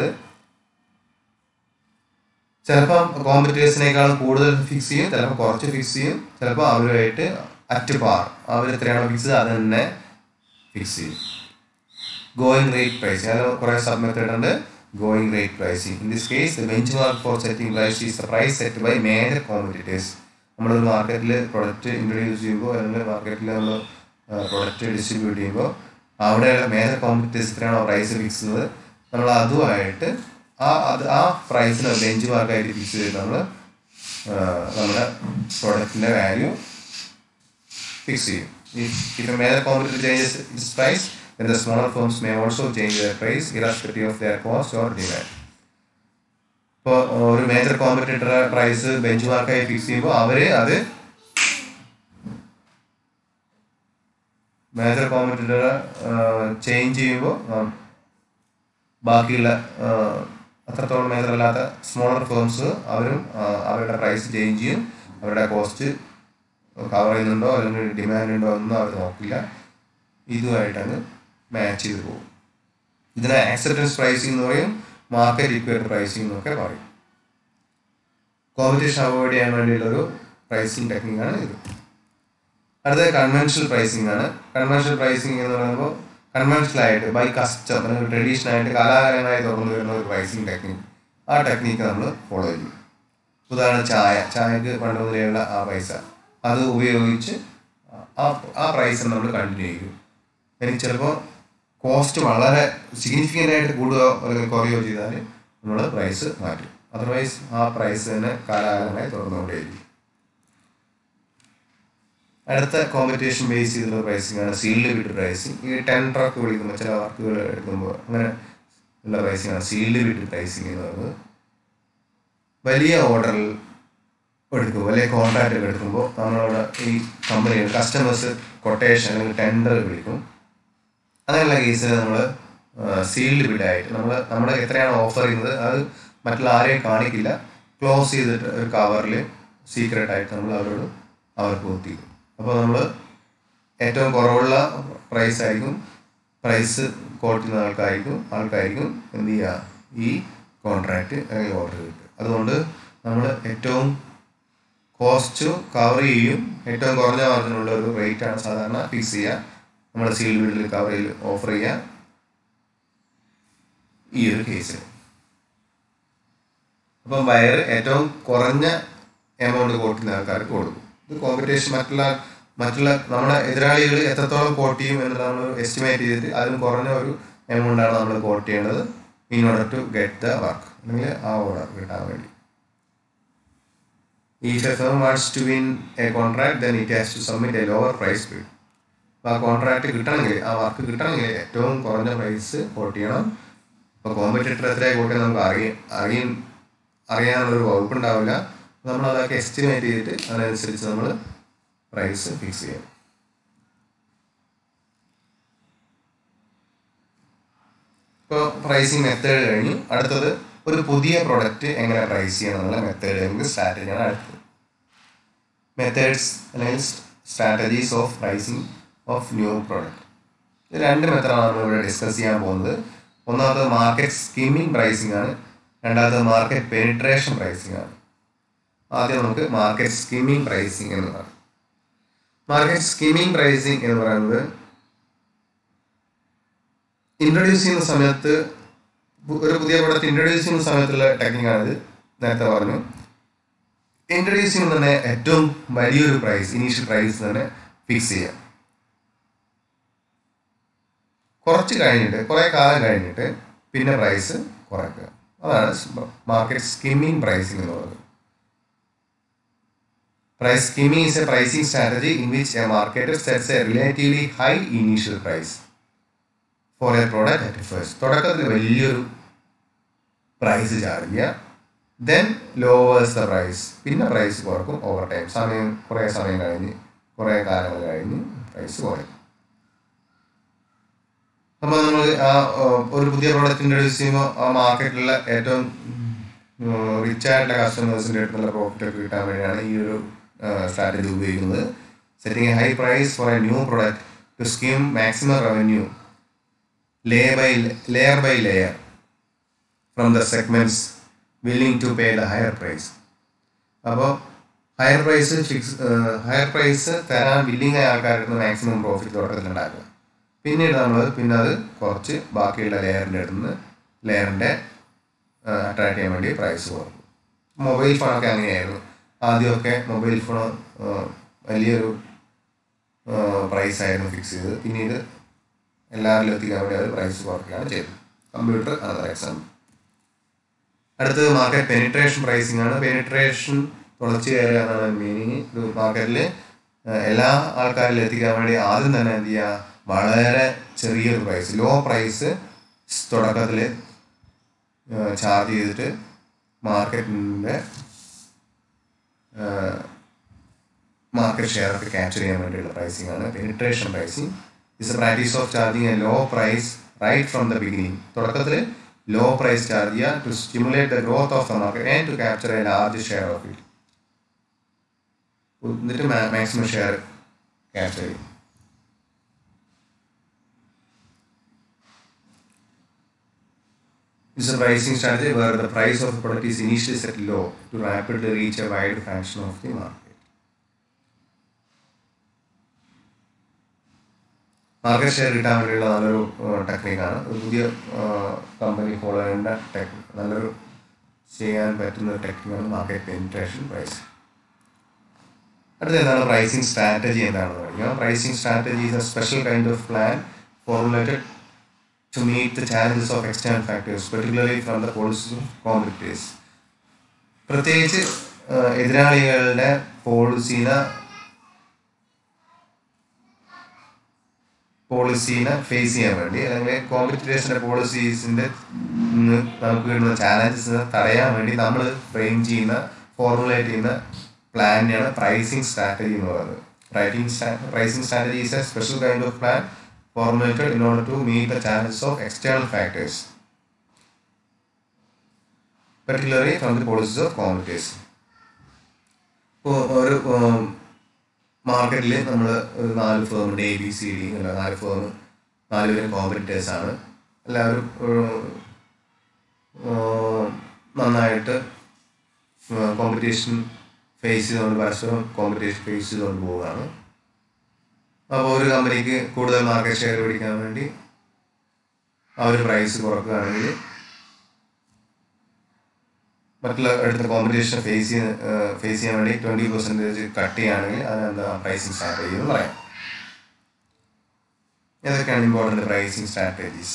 ചിലപ്പം കോമ്പറ്റേഴ്സിനേക്കാളും കൂടുതൽ ഫിക്സ് ചെയ്യും ചിലപ്പോൾ കുറച്ച് ഫിക്സ് ചെയ്യും ചിലപ്പോൾ അവരുമായിട്ട് അറ്റ് പാർ അവർ എത്രയാണോ ഫിക്സ് ചെയ്ത് അത് തന്നെ ഫിക്സ് ചെയ്യും ഗോയിങ് റേറ്റ് പ്രൈസിങ് അതിൽ കുറേ സബ് മെത്തേഡ് ഉണ്ട് going rate pricing in this case the benchmark for setting price is the price set by major competitors നമ്മളൊരു മാർക്കറ്റിൽ പ്രൊഡക്റ്റ് ഇൻട്രൊഡ്യൂസ് ചെയ്യുമ്പോൾ അല്ലെങ്കിൽ മാർക്കറ്റിൽ നമ്മൾ പ്രൊഡക്റ്റ് ഡിസ്ട്രിബ്യൂട്ട് ചെയ്യുമ്പോൾ അവിടെയുള്ള മേജർ കോമ്പറ്റേഴ്സ് എത്രയാണോ പ്രൈസ് ഫിക്സ് ചെയ്യുന്നത് നമ്മൾ അതുമായിട്ട് ആ അത് ആ പ്രൈസിന് ബെഞ്ച് മാർക്കായിട്ട് ഫിക്സ് ചെയ്തിട്ട് നമ്മൾ നമ്മുടെ പ്രൊഡക്റ്റിൻ്റെ വാല്യൂ ഫിക്സ് ചെയ്യും if a major competitor changes its price then the smaller firms may also change their price irrespective of their cost or demand ഇപ്പോൾ ഒരു മേജർ കോമ്പറ്റേറ്റർ പ്രൈസ് ബെഞ്ച് മാർക്കായി ഫിക്സ് ചെയ്യുമ്പോൾ അവർ അത് മേജർ കോമ്പറ്റേറ്റർ ചേഞ്ച് ചെയ്യുമ്പോൾ ബാക്കിയുള്ള ആ, അത്രത്തോളം മേജർ അല്ലാത്ത സ്മോളർ ഫേംസ് അവരും ആ, അവരുടെ പ്രൈസ് ചേഞ്ച് ചെയ്യും അവരുടെ കോസ്റ്റ് കവർ ചെയ്യുന്നുണ്ടോ അല്ലെങ്കിൽ ഡിമാൻഡ് ഉണ്ടോ ഒന്നും അവർ നോക്കില്ല ഇതുമായിട്ടങ്ങ് മാച്ച് ചെയ്ത് പോകും ഇതിനെ ആക്സെപ്റ്റൻസ് പ്രൈസിംഗ് എന്ന് പറയും മാർക്കറ്റ് ഇക്വേറ്റ് പ്രൈസിംഗ് എന്നൊക്കെ പറയും കോമ്പറ്റീഷൻ അവോയ്ഡ് ചെയ്യാൻ വേണ്ടിയുള്ളൊരു പ്രൈസിംഗ് ടെക്നിക്കാണ് ഇത് അടുത്തത് കൺവെൻഷണൽ പ്രൈസിംഗ് ആണ് കൺവെൻഷണൽ പ്രൈസിംഗ് എന്ന് പറയുമ്പോൾ കൺവെൻഷണൽ ആയിട്ട് ബൈ കസ്റ്റം അല്ലെങ്കിൽ ട്രഡീഷണൽ ആയിട്ട് കാലാകാലമായി തുറന്നു വരുന്ന ഒരു പ്രൈസിംഗ് ടെക്നിക്ക് ആ ടെക്നിക്ക് നമ്മൾ ഫോളോ ചെയ്യും ഉദാഹരണം ചായ ചായക്ക് പണ്ട് മുതലെയുള്ള ആ പൈസ അത് ഉപയോഗിച്ച് ആ ആ പ്രൈസ് നമ്മൾ കണ്ടിന്യൂ ചെയ്യും എനിക്ക് ചിലപ്പോൾ കോസ്റ്റ് വളരെ സിഗ്നിഫിക്കൻ്റ് ആയിട്ട് കൂടുകയോ അല്ലെങ്കിൽ കുറയുകയോ ചെയ്താൽ നമ്മൾ പ്രൈസ് മാറ്റും അതർവൈസ് ആ പ്രൈസ് തന്നെ കാലാകാലമായി തുറന്നുകൊണ്ടേയിരിക്കും അടുത്ത കോമ്പറ്റീഷൻ ബേസ് ചെയ്തുള്ള പ്രൈസിംഗ് ആണ് സീൽഡ് ബിഡ് പ്രൈസിങ് ഈ ടെൻഡറൊക്കെ വിളിക്കുമ്പോൾ ചില വർക്കുകൾ എടുക്കുമ്പോൾ അങ്ങനെ ഉള്ള പ്രൈസിംഗ് ആണ് സീൽഡ് ബിഡ് പ്രൈസിങ് എന്ന് പറയുന്നത് വലിയ ഓർഡറിൽ എടുക്കും വലിയ കോൺട്രാക്റ്റുകൾ എടുക്കുമ്പോൾ നമ്മളോട് ഈ കമ്പനികൾ കസ്റ്റമേഴ്സ് കൊട്ടേഷൻ അല്ലെങ്കിൽ ടെൻഡർ വിളിക്കും അങ്ങനെയുള്ള കേസിൽ നമ്മൾ സീൽഡ് ബിഡായിട്ട് നമ്മൾ നമ്മൾ എത്രയാണ് ഓഫർ ചെയ്യുന്നത് അത് മറ്റുള്ള ആരെയും കാണിക്കില്ല ക്ലോസ് ചെയ്തിട്ട് ഒരു കവറിൽ സീക്രട്ട് ആയിട്ട് നമ്മൾ അവരോട് അവർക്ക് എത്തിക്കും അപ്പോൾ നമ്മൾ ഏറ്റവും കുറവുള്ള പ്രൈസ് ആയിരിക്കും പ്രൈസ് കോട്ട് ചെയ്യുന്ന ആൾക്കായിരിക്കും ആൾക്കായിരിക്കും എന്ത് ചെയ്യുക ഈ കോൺട്രാക്റ്റ് അല്ലെങ്കിൽ ഓർഡർ കിട്ടുക അതുകൊണ്ട് നമ്മൾ ഏറ്റവും കോസ്റ്റ് കവർ ചെയ്യും ഏറ്റവും കുറഞ്ഞ മാർജിനുള്ള ഒരു റേറ്റ് ആണ് സാധാരണ ഫിക്സ് ചെയ്യുക നമ്മൾ സീൽ ബിൽഡിൽ കവർ ചെയ്ത് ഓഫർ ചെയ്യുക ഈ ഒരു കേസിൽ അപ്പം വയർ ഏറ്റവും കുറഞ്ഞ എമൗണ്ട് കോട്ട് ചെയ്യുന്ന ആൾക്കാർക്ക് കൊടുക്കും ഇത് കോമ്പറ്റീഷൻ മറ്റുള്ള മറ്റുള്ള നമ്മുടെ എതിരാളികൾ എത്രത്തോളം കോട്ട് ചെയ്യും എന്ന് നമ്മൾ എസ്റ്റിമേറ്റ് ചെയ്തിട്ട് അതിന് കുറഞ്ഞ ഒരു എമൗണ്ട് ആണ് നമ്മൾ കോട്ട് ചെയ്യേണ്ടത് in order to get the work അല്ലെങ്കിൽ ആ ഓർഡർ കിട്ടാൻ വേണ്ടി If a firm wants to win a contract, then it has to submit a lower price bid. അപ്പോൾ ആ കോൺട്രാക്ട് കിട്ടണമെങ്കിൽ ആ വർക്ക് കിട്ടണമെങ്കിൽ ഏറ്റവും കുറഞ്ഞ പ്രൈസ് കോട്ട് ചെയ്യണം അപ്പോൾ കോമ്പറ്റേറ്റർ എത്രയാണ് കോട്ട് ചെയ്യാൻ നമുക്ക് അറിയ അറിയാൻ അറിയാനുള്ളൊരു വകുപ്പ് ഉണ്ടാവില്ല നമ്മൾ അതൊക്കെ എസ്റ്റിമേറ്റ് ചെയ്തിട്ട് അതിനനുസരിച്ച് നമ്മൾ പ്രൈസ് ഫിക്സ് ചെയ്യണം ഇപ്പോൾ പ്രൈസിങ് മെത്തേഡ് കഴിഞ്ഞു അടുത്തത് ഒരു പുതിയ പ്രൊഡക്റ്റ് എങ്ങനെ പ്രൈസ് ചെയ്യണം എന്നുള്ള മെത്തേഡ് അല്ലെങ്കിൽ സ്ട്രാറ്റജിയാണ് അടുത്തത് മെത്തേഡ്സ് അല്ലെങ്കിൽ strategies of pricing of new product ഇത് രണ്ട് മെത്തേഡാണ് നമ്മൾ ഇവിടെ ഡിസ്കസ് ചെയ്യാൻ പോകുന്നത് ഒന്നാമത് മാർക്കറ്റ് സ്കിമ്മിങ് പ്രൈസിംഗ് ആണ് രണ്ടാമത് മാർക്കറ്റ് പെനിട്രേഷൻ പ്രൈസിംഗ് ആണ് ആദ്യം നമുക്ക് മാർക്കറ്റ് സ്കിമ്മിങ് പ്രൈസിംഗ് എന്ന് പറയാം മാർക്കറ്റ് സ്കിമ്മിങ് പ്രൈസിംഗ് എന്ന് പറയുന്നത് ഇൻട്രൊഡ്യൂസ് ചെയ്യുന്ന സമയത്ത് പു- ഒരു പുതിയ പ്രൊഡക്റ്റ് ഇൻട്രൊഡ്യൂസ് ചെയ്യുന്ന സമയത്തുള്ള ടെക്നിക്കാണിത് നേരത്തെ പറഞ്ഞു ഇൻട്രൊഡ്യൂസ് ചെയ്യുമ്പോൾ തന്നെ ഏറ്റവും വലിയൊരു പ്രൈസ് ഇനീഷ്യൽ പ്രൈസ് തന്നെ ഫിക്സ് ചെയ്യാം കുറച്ച് കഴിഞ്ഞിട്ട് കുറേ കാലം കഴിഞ്ഞിട്ട് പിന്നെ പ്രൈസ് കുറയ്ക്കുക അതാണ് മാർക്കറ്റ് സ്കിമ്മിങ് പ്രൈസിംഗ് എന്ന് പറയുന്നത് price skimming is a pricing strategy in which a marketer sets a relatively high initial price for a product at first തുടക്കത്തിൽ വലിയൊരു പ്രൈസ് ചാർജ് ചെയ്യുക ദെൻ ലോവേഴ്സ് ദ പ്രൈസ് പിന്നെ price കുറക്കും over time സമയം കുറേ സമയം കഴിഞ്ഞ് കുറേ കാലങ്ങൾ കഴിഞ്ഞ് പ്രൈസ് കുറയും അപ്പോൾ നമ്മൾ ആ ആ, ഒരു പുതിയ പ്രോഡക്റ്റ് ഇൻട്രൊഡ്യൂസ് ചെയ്യുമ്പോൾ ആ മാർക്കറ്റിലുള്ള ഏറ്റവും റിച്ച് ആയിട്ടുള്ള കസ്റ്റമേഴ്സിൻ്റെ അടുത്തുള്ള പ്രോഫിറ്റ് ഒക്കെ കിട്ടാൻ വേണ്ടിയാണ് ഈ ഒരു സ്ട്രാറ്റജി ഉപയോഗിക്കുന്നത് setting a high price for a new product to skim maximum revenue layer by layer by layer from the segments willing to pay the higher price അപ്പോൾ higher price fix higher price തരാൻ willing ആയ ആൾക്കാരുടെ അടുത്ത് maximum profit തുടക്കത്തിൽ ഉണ്ടാക്കുക പിന്നീട് നമ്മൾ പിന്നെ അത് കുറച്ച് ബാക്കിയുള്ള ലെയറിൻ്റെ അടുത്ത് നിന്ന് ലെയറിൻ്റെ അട്രാക്ട് ചെയ്യാൻ വേണ്ടി പ്രൈസ് കുറക്കും മൊബൈൽ ഫോണൊക്കെ അങ്ങനെയായിരുന്നു ആദ്യമൊക്കെ മൊബൈൽ ഫോൺ വലിയൊരു പ്രൈസ് ആയിരുന്നു ഫിക്സ് ചെയ്തത് പിന്നീട് എല്ലാവരിലും എത്തിക്കാൻ വേണ്ടി അവർ പ്രൈസ് കുറയ്ക്കുകയാണ് ചെയ്തത് കമ്പ്യൂട്ടർ അനദർ എക്സാമ്പിൾ അടുത്തത് മാർക്കറ്റ് പെനിട്രേഷൻ പ്രൈസിംഗ് ആണ് പെനിട്രേഷൻ തുളച്ചു കയറുക എന്നാണ് മീനിങ് ഇത് മാർക്കറ്റിൽ എല്ലാ ആൾക്കാരിലും എത്തിക്കാൻ വേണ്ടി ആദ്യം തന്നെ എന്ത് ചെയ്യുക വളരെ ചെറിയൊരു പ്രൈസ് ലോ പ്രൈസ് തുടക്കത്തിൽ ചാർജ് ചെയ്തിട്ട് മാർക്കറ്റിൻ്റെ മാർക്കറ്റ് ഷെയർ ഒക്കെ ക്യാപ്ചർ ചെയ്യാൻ വേണ്ടിയുള്ള പ്രൈസിംഗ് ആണ് penetration pricing is a practice of charging a low price right from the beginning തുടക്കത്തിൽ ലോ പ്രൈസ് ചാർജ് ചെയ്യുക to stimulate the growth of the market and to capture a large share of it എന്നിട്ട് maximum share capture ചെയ്യും It's a pricing strategy where the price of a product is initially set low to rapidly reach a wide fraction of the market. Market share കിട്ടാൻ വേണ്ടിയുള്ള നല്ലൊരു ടെക്നിക്കാണ് ഒരു പുതിയ company follow ചെയ്യേണ്ട technique നല്ലൊരു ചെയ്യാൻ പറ്റുന്ന ഒരു ടെക്നിക്കാണ് മാർക്കറ്റ് പെനിട്രേഷൻ പ്രൈസ് അടുത്ത എന്താണ് പ്രൈസിങ് സ്ട്രാറ്റജി എന്താണെന്ന് പഠിക്കാം pricing strategy is a special kind of plan formulated to meet the challenges of external factors, particularly from the policies of competitors. പ്രത്യേകിച്ച് എതിരാളികളുടെ പോളിസീനെ പോളിസീനെ ഫേസ് ചെയ്യാൻ വേണ്ടി അല്ലെങ്കിൽ കോമ്പറ്റീറ്റേഴ്സിന്റെ പോളിസീസിന്റെ നമുക്ക് കിട്ടുന്ന ചാലഞ്ചസിനെ തടയാൻ വേണ്ടി നമ്മൾ ഫ്രെയിം ചെയ്യുന്ന ഫോർമുലേറ്റ് ചെയ്യുന്ന പ്ലാനിനെയാണ് പ്രൈസിങ് സ്ട്രാറ്റജി എന്ന് പറയുന്നത് pricing pricing strategy is a special kind of plan formulated in order to meet the challenges of external factors, particularly from the policies of competitors. ഇപ്പോൾ ഒരു മാർക്കറ്റിൽ നമ്മൾ ഒരു നാല് ഫേമുണ്ട് എ ബി സി ഡി എന്നുള്ള നാല് ഫേം നാല് പേരും കോമ്പറ്റീറ്റേഴ്സ് ആണ് എല്ലാവരും നന്നായിട്ട് കോമ്പറ്റീഷൻ ഫേസ് ചെയ്തുകൊണ്ട് പരസ്പരം കോമ്പറ്റീഷൻ ഫേസ് ചെയ്തുകൊണ്ട് പോവുകയാണ് അപ്പോൾ ഒരു കമ്പനിക്ക് കൂടുതൽ മാർക്കറ്റ് ഷെയർ പിടിക്കാൻ വേണ്ടി അവർ പ്രൈസ് കുറക്കുകയാണെങ്കിൽ മറ്റുള്ള അടുത്ത കോമ്പറ്റീഷൻ ഫേസ് ചെയ്യാൻ ഫേസ് ചെയ്യാൻ വേണ്ടി ട്വൻറ്റി പെർസെൻറ്റേജ് കട്ട് ചെയ്യുകയാണെങ്കിൽ അതിനെന്താ പ്രൈസിങ് സ്ട്രാറ്റജി എന്ന് പറയാം ഏതൊക്കെയാണ് ഇമ്പോർട്ടൻ്റ് പ്രൈസിങ് സ്ട്രാറ്റജീസ്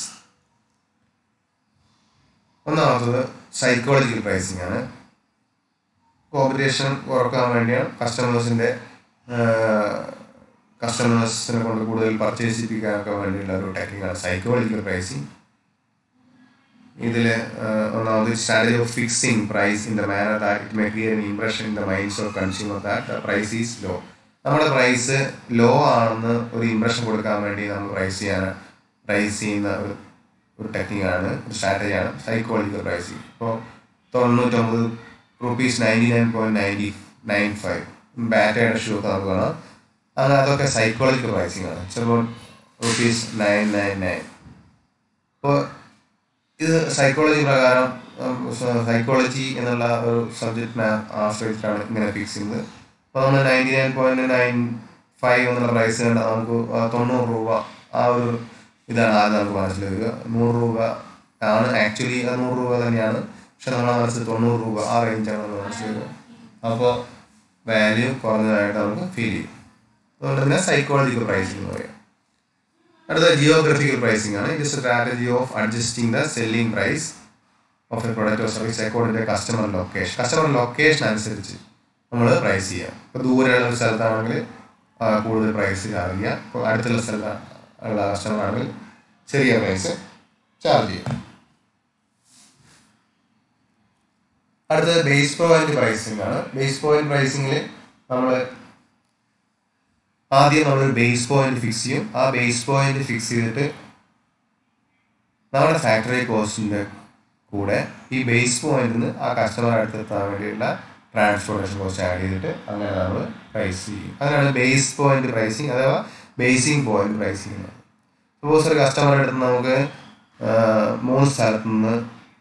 ഒന്നാമത്തത് സൈക്കോളജിക്കൽ പ്രൈസിങ് ആണ് കോമ്പറ്റീഷൻ കുറക്കാൻ വേണ്ടിയാണ് കസ്റ്റമേഴ്സിൻ്റെ കസ്റ്റമേഴ്സിനെ കൊണ്ട് കൂടുതൽ പർച്ചേസ് ചെയ്യിപ്പിക്കാനൊക്കെ വേണ്ടിയുള്ള ഒരു ടെക്നിക്കാണ് സൈക്കോളജിക്കൽ പ്രൈസിങ് ഇതിൽ ഒന്നാമത് strategy of fixing price in the manner that it may create an impression in the minds of consumer that the price is low നമ്മുടെ പ്രൈസ് ലോ ആണെന്ന് ഒരു ഇംപ്രഷൻ കൊടുക്കാൻ വേണ്ടി നമ്മൾ പ്രൈസ് ചെയ്യാൻ പ്രൈസ് ചെയ്യുന്ന ഒരു ഒരു ടെക്നിക്കാണ് ഒരു സ്ട്രാറ്റജിയാണ് സൈക്കോളജിക്കൽ പ്രൈസിങ് ഇപ്പോൾ തൊണ്ണൂറ്റൊമ്പത് rupees ninety nine point ninety nine five ബാറ്റയുടെ ഷൂ ഒക്കെ നമുക്ക് കാണാം അങ്ങനെ അതൊക്കെ സൈക്കോളജിക്കൽ പ്രൈസിങ് ആണ് ചിലപ്പോൾ റുപ്പീസ് നയൻ നയൻ നയൻ ഇപ്പോൾ ഇത് സൈക്കോളജി പ്രകാരം സൈക്കോളജി എന്നുള്ള ഒരു സബ്ജക്റ്റിനെ ആശ്രയിച്ചിട്ടാണ് ഇങ്ങനെ ഫിക്സ് ചെയ്യുന്നത് അപ്പോൾ നമ്മൾ ninety nine point nine five എന്നുള്ള പ്രൈസ് കണ്ട നമുക്ക് തൊണ്ണൂറ് രൂപ ആ ഒരു ഇതാണ് ആദ്യം നമുക്ക് മനസ്സിൽ വരിക നൂറ് രൂപ ആണ് ആക്ച്വലി അത് നൂറ് രൂപ തന്നെയാണ് പക്ഷെ നമ്മുടെ മനസ്സിൽ തൊണ്ണൂറ് രൂപ ആ റേഞ്ചാണ് നമ്മൾ മനസ്സിൽ വരിക അപ്പോൾ വാല്യൂ കുറഞ്ഞതായിട്ട് നമുക്ക് ഫീൽ ചെയ്യും അതുകൊണ്ട് തന്നെ സൈക്കോളജിക്കൽ പ്രൈസിംഗ് എന്ന് പറയാം അടുത്ത ജിയോഗ്രഫിക്കൽ പ്രൈസിംഗ് ആണ് it strategy of adjusting the selling price of a product or service according to customer location customer location അനുസരിച്ച് നമ്മൾ പ്രൈസ് ചെയ്യാം ഇപ്പോൾ ദൂരെയുള്ള ഒരു സ്ഥലത്താണെങ്കിൽ കൂടുതൽ പ്രൈസ് ചാർജ് ചെയ്യാം ഇപ്പോൾ അടുത്തുള്ള സ്ഥലത്ത് ഉള്ള കസ്റ്റമർ ആണെങ്കിൽ ചെറിയ പ്രൈസ് ചാർജ് ചെയ്യാം അടുത്തത് ബേസ് പോയിന്റ് പ്രൈസിംഗ് ആണ് ബേസ് പോയിന്റ് പ്രൈസിംഗിൽ നമ്മൾ ആദ്യം നമ്മളൊരു ബേസ് പോയിന്റ് ഫിക്സ് ചെയ്യും ആ ബേസ് പോയിന്റ് ഫിക്സ് ചെയ്തിട്ട് നമ്മുടെ ഫാക്ടറി കോസ്റ്റിൻ്റെ കൂടെ ഈ ബേസ് പോയിന്റിൽ നിന്ന് ആ കസ്റ്റമർ അടുത്തെത്താൻ വേണ്ടിയുള്ള ട്രാൻസ്പോർട്ടേഷൻ കോസ്റ്റ് ആഡ് ചെയ്തിട്ട് അങ്ങനെ നമ്മൾ പ്രൈസ് ചെയ്യും അങ്ങനെയാണ് ബേസ് പോയിന്റ് പ്രൈസിങ് അഥവാ ബേസിംഗ് പോയിന്റ് പ്രൈസിങ് എന്ന് സപ്പോസ് ഒരു കസ്റ്റമറുടെ അടുത്ത് നമുക്ക് ആ, മൂന്ന് സ്ഥലത്ത് നിന്ന്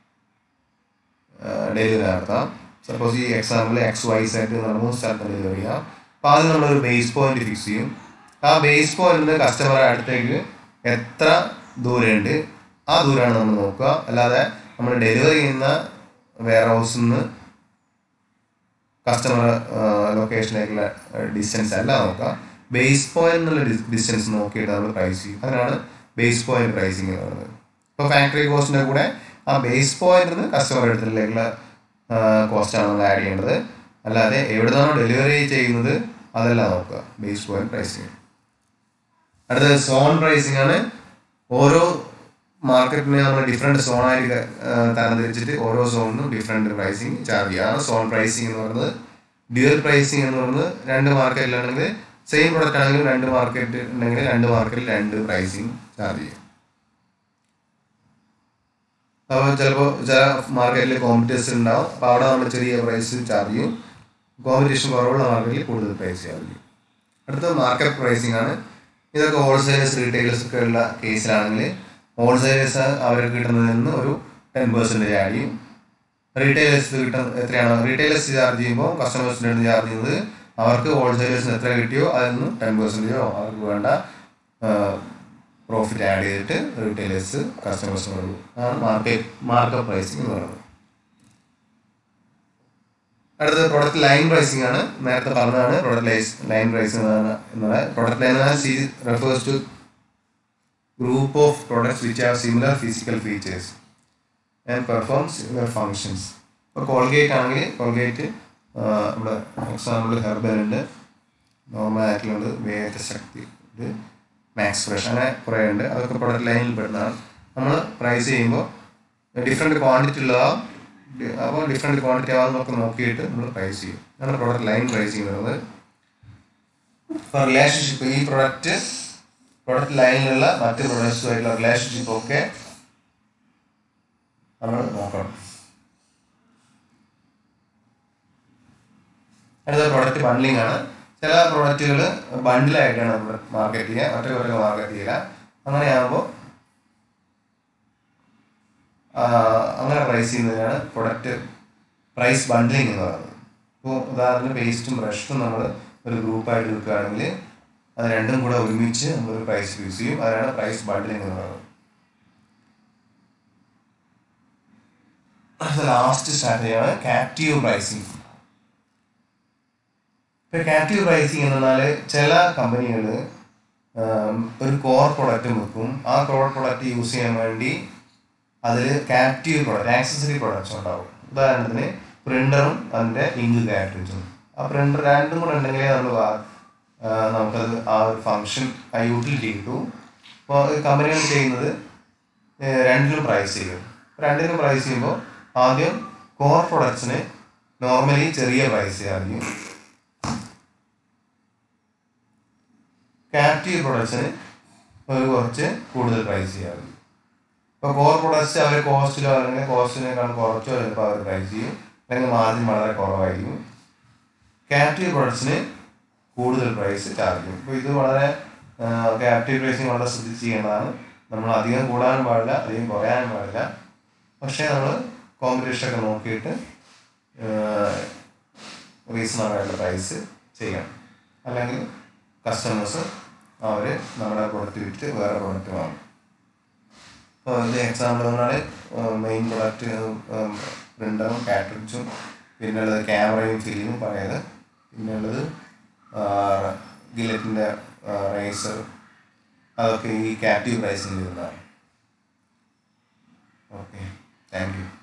ഡെലിവറി നടത്താം സപ്പോസ് ഈ എക്സാമ്പിൾ എക്സ് വൈ സെറ്റ് എന്ന് പറഞ്ഞ മൂന്ന് സ്ഥലത്ത് ഡെലിവറി ചെയ്യാം അപ്പോൾ ആദ്യം നമ്മളൊരു ബേസ് പോയിന്റ് ഫിക്സ് ചെയ്യും ആ ബേസ് പോയിന്റിൽ നിന്ന് കസ്റ്റമറുടെ അടുത്തേക്ക് എത്ര ദൂരമുണ്ട് ആ ദൂരമാണ് നമ്മൾ നോക്കുക അല്ലാതെ നമ്മൾ ഡെലിവറി ചെയ്യുന്ന വെയർ ഹൗസിൽ നിന്ന് കസ്റ്റമർ ലൊക്കേഷനിലേക്കുള്ള ഡിസ്റ്റൻസ് അല്ല നോക്കുക ബേസ് പോയിന്റ് എന്നുള്ള ഡിസ്റ്റൻസ് നോക്കിയിട്ട് നമ്മൾ പ്രൈസ് ചെയ്യും അതിനാണ് ബേസ് പോയിന്റ് പ്രൈസിങ് എന്ന് പറയുന്നത് ഇപ്പോൾ ഫാക്ടറി കോസ്റ്റിൻ്റെ കൂടെ ആ ബേസ് പോയിന്റിൽ നിന്ന് കസ്റ്റമർ അടുത്തിലേക്കുള്ള കോസ്റ്റാണ് നമ്മൾ ആഡ് ചെയ്യേണ്ടത് അല്ലാതെ എവിടെ നിന്നാണോ ഡെലിവറി ചെയ്യുന്നത് അതല്ല നോക്കുക ബേസ് പോയിന്റ് പ്രൈസിങ് അടുത്തത് സോൺ പ്രൈസിങ് ആണ് ഓരോ മാർക്കറ്റിനെ നമ്മൾ ഡിഫറെൻറ്റ് സോണായി തരംതിരിച്ചിട്ട് ഓരോ സോണിനും ഡിഫറെൻറ്റ് പ്രൈസിങ് ചാർജ് ചെയ്യുക അതാണ് സോൺ പ്രൈസിങ് എന്ന് പറയുന്നത് ഡ്യുവൽ പ്രൈസിങ് എന്ന് പറയുന്നത് രണ്ട് മാർക്കറ്റിലാണെങ്കിൽ സെയിം പ്രൊഡക്റ്റ് ആണെങ്കിലും രണ്ട് മാർക്കറ്റ് ഉണ്ടെങ്കിൽ രണ്ട് മാർക്കറ്റിൽ രണ്ട് പ്രൈസിങ് ചാർജ് ചെയ്യും അപ്പോൾ ചിലപ്പോൾ ചില മാർക്കറ്റിൽ കോമ്പറ്റീഷൻ ഉണ്ടാവും അപ്പോൾ അവിടെ നമ്മൾ ചെറിയ പ്രൈസ് ചാർജ് ചെയ്യും കോമ്പറ്റീഷൻ കുറവുള്ള മാർക്കറ്റിൽ കൂടുതൽ പ്രൈസ് ചാർജ് ചെയ്യും അടുത്ത മാർക്കറ്റ് പ്രൈസിംഗ് ആണ് ഇതൊക്കെ ഹോൾസെയിലേഴ്സ് റീറ്റെയിലേഴ്സ് ഒക്കെ ഉള്ള കേസിലാണെങ്കിൽ ഹോൾസെയിലേഴ്സ് അവർക്ക് കിട്ടുന്നതിൽ നിന്ന് ഒരു ടെൻ പെർസെൻറ്റേജ് ആഡ് ചെയ്യും റീറ്റെയിലേഴ്സ് കിട്ടുന്ന എത്രയാണോ റീറ്റെയിലേഴ്സ് ചാർജ് ചെയ്യുമ്പോൾ കസ്റ്റമേഴ്സിൻ്റെ അടുത്ത് ചാർജ് ചെയ്യുന്നത് അവർക്ക് ഹോൾസെയിലേഴ്സിന് എത്ര കിട്ടിയോ അതിൽ നിന്ന് ടെൻ പെർസെൻറ്റേജോ അവർക്ക് വേണ്ട പ്രോഫിറ്റ് ആഡ് ചെയ്തിട്ട് റീറ്റെയിലേഴ്സ് കസ്റ്റമേഴ്സിന് കൊടുക്കും അതാണ് മാർക്കറ്റ് മാർക്കറ്റ് പ്രൈസിംഗ് എന്ന് പറയുന്നത് അടുത്തത് പ്രൊഡക്റ്റ് ലൈൻ പ്രൈസിംഗ് ആണ് നേരത്തെ പറഞ്ഞതാണ് പ്രൊഡക്റ്റ് ലൈസ് ലൈൻ പ്രൈസിംഗ് എന്നുള്ള product line C refers to group of products which have similar physical features and perform similar functions ഇപ്പോൾ കോൾഗേറ്റ് ആണെങ്കിൽ കോൾഗേറ്റ് നമ്മുടെ എക്സാമ്പിൾ ഹെർബൽ ഉണ്ട് നോർമൽ ആയിട്ടുള്ളത് വേദശക്തി ഉണ്ട് മാക്സ് ഫ്രഷ് അങ്ങനെ കുറേ ഉണ്ട് അതൊക്കെ പ്രൊഡക്റ്റ് ലൈനിൽ പെടുന്നതാണ് നമ്മൾ പ്രൈസ് ചെയ്യുമ്പോൾ ഡിഫറെൻറ്റ് ക്വാണ്ടിറ്റി ഉള്ളതാവും ഡി- അപ്പോൾ ഡിഫറെൻറ്റ് ക്വാണ്ടിറ്റി ആവുന്നതൊക്കെ നോക്കിയിട്ട് നമ്മൾ പ്രൈസ് ചെയ്യും അതാണ് പ്രൊഡക്റ്റ് ലൈൻ പ്രൈസ് ചെയ്യുന്നത് ഇപ്പോൾ റിലേഷൻഷിപ്പ് ഈ പ്രൊഡക്റ്റ് പ്രൊഡക്റ്റ് ലൈനിലുള്ള മറ്റ് പ്രൊഡക്ട്സുമായിട്ടുള്ള റിലേഷൻഷിപ്പ് ഒക്കെ നമ്മൾ നോക്കണം അടുത്ത പ്രൊഡക്റ്റ് ബണ്ടിലിംഗ് ആണ് ചില പ്രൊഡക്റ്റുകൾ ബണ്ടിലായിട്ടാണ് നമ്മൾ മാർക്കറ്റ് ചെയ്യുക മറ്റേ കുറേ മാർക്കറ്റ് ചെയ്യുക അങ്ങനെയാകുമ്പോൾ അങ്ങനെ പ്രൈസ് ചെയ്യുന്നതിനാണ് പ്രൊഡക്റ്റ് പ്രൈസ് ബണ്ടിലിംഗ് എന്ന് പറയുന്നത് ഇപ്പോൾ ഉദാഹരണത്തിന് പേസ്റ്റും ബ്രഷും നമ്മൾ ഒരു ഗ്രൂപ്പായിട്ട് എടുക്കുകയാണെങ്കിൽ അത് രണ്ടും കൂടെ ഒരുമിച്ച് നമ്മളൊരു പ്രൈസ് യൂസ് ചെയ്യും അതിനാണ് പ്രൈസ് ബണ്ടിലിംഗ് എന്ന് പറയുന്നത് അടുത്ത ലാസ്റ്റ് സ്ട്രാറ്റജിയാണ് ക്യാപ്റ്റീവ് പ്രൈസിങ് ഇപ്പൊ ക്യാപ്റ്റീവ് പ്രൈസിങ് എന്ന് പറഞ്ഞാൽ ചില കമ്പനികൾ ഒരു കോർ പ്രൊഡക്റ്റ് വെക്കും ആ കോർ പ്രൊഡക്റ്റ് യൂസ് ചെയ്യാൻ വേണ്ടി അതിൽ ക്യാപ്റ്റീവ് പ്രൊഡക്റ്റ് ആക്സസറി പ്രൊഡക്ട്സ് ഉണ്ടാവും ഉദാഹരണത്തിന് പ്രിന്ററും അതിൻ്റെ ഇങ്ക് ക്യാരക്ടേഴ്സും ആ പ്രിന്റർ രണ്ടും കൂടെ ഉണ്ടെങ്കിലേ നമ്മൾ നമുക്കത് ആ ഒരു ഫങ്ഷൻ ആ യൂട്ടിലിറ്റി കിട്ടും അപ്പോൾ കമ്പനികൾ ചെയ്യുന്നത് ഏഹ് രണ്ടിലും പ്രൈസ് ചെയ്യും രണ്ടിലും പ്രൈസ് ചെയ്യുമ്പോൾ ആദ്യം കോർ പ്രൊഡക്ട്സിന് നോർമലി ചെറിയ പ്രൈസ് ആയിരിക്കും ക്യാപ്റ്റീവ് പ്രൊഡക്ട്സിന് ഒരു കുറച്ച് കൂടുതൽ പ്രൈസ് ചെയ്യാറുണ്ട് ഇപ്പോൾ കോർ പ്രൊഡക്ട്സ് അവർ കോസ്റ്റിലോ അല്ലെങ്കിൽ കോസ്റ്റിനേക്കാൾ കുറച്ചോ ചിലപ്പോൾ അവർ പ്രൈസ് ചെയ്യും അല്ലെങ്കിൽ മാർജിൻ വളരെ കുറവായിരിക്കും ക്യാപ്റ്റീവ് പ്രൊഡക്ട്സിന് കൂടുതൽ പ്രൈസ് ചാർജ് ചെയ്യും അപ്പോൾ ഇത് വളരെ ക്യാപ്റ്റീവ് പ്രൈസിങ് വളരെ ശ്രദ്ധിച്ച് ചെയ്യേണ്ടതാണ് നമ്മൾ അധികം കൂടാനും പാടില്ല അധികം കുറയാനും പാടില്ല പക്ഷേ നമ്മൾ കോമ്പറ്റീഷൻ ഒക്കെ നോക്കിയിട്ട് റീസണബിൾ ആയിട്ടുള്ള പ്രൈസ് ചെയ്യണം അല്ലെങ്കിൽ കസ്റ്റമേഴ്സ് അവർ നമ്മുടെ പ്രൊഡക്റ്റ് വിറ്റ് വേറെ പ്രൊഡക്റ്റ് വാങ്ങും ഇപ്പോൾ ഇത് എക്സാമ്പിൾ പറഞ്ഞാൽ മെയിൻ പ്രൊഡക്റ്റ് പ്രിൻ്ററും കാറ്ററിച്ചും പിന്നെ ഉള്ളത് ക്യാമറയും ഫിലിമും പഴയത് പിന്നെ ഉള്ളത് ഗിലറ്റിൻ്റെ റൈസർ അതൊക്കെ ഈ ക്യാപ്റ്റീവ് പ്രൈസിൽ വരുന്നതാണ് ഓക്കെ താങ്ക് യു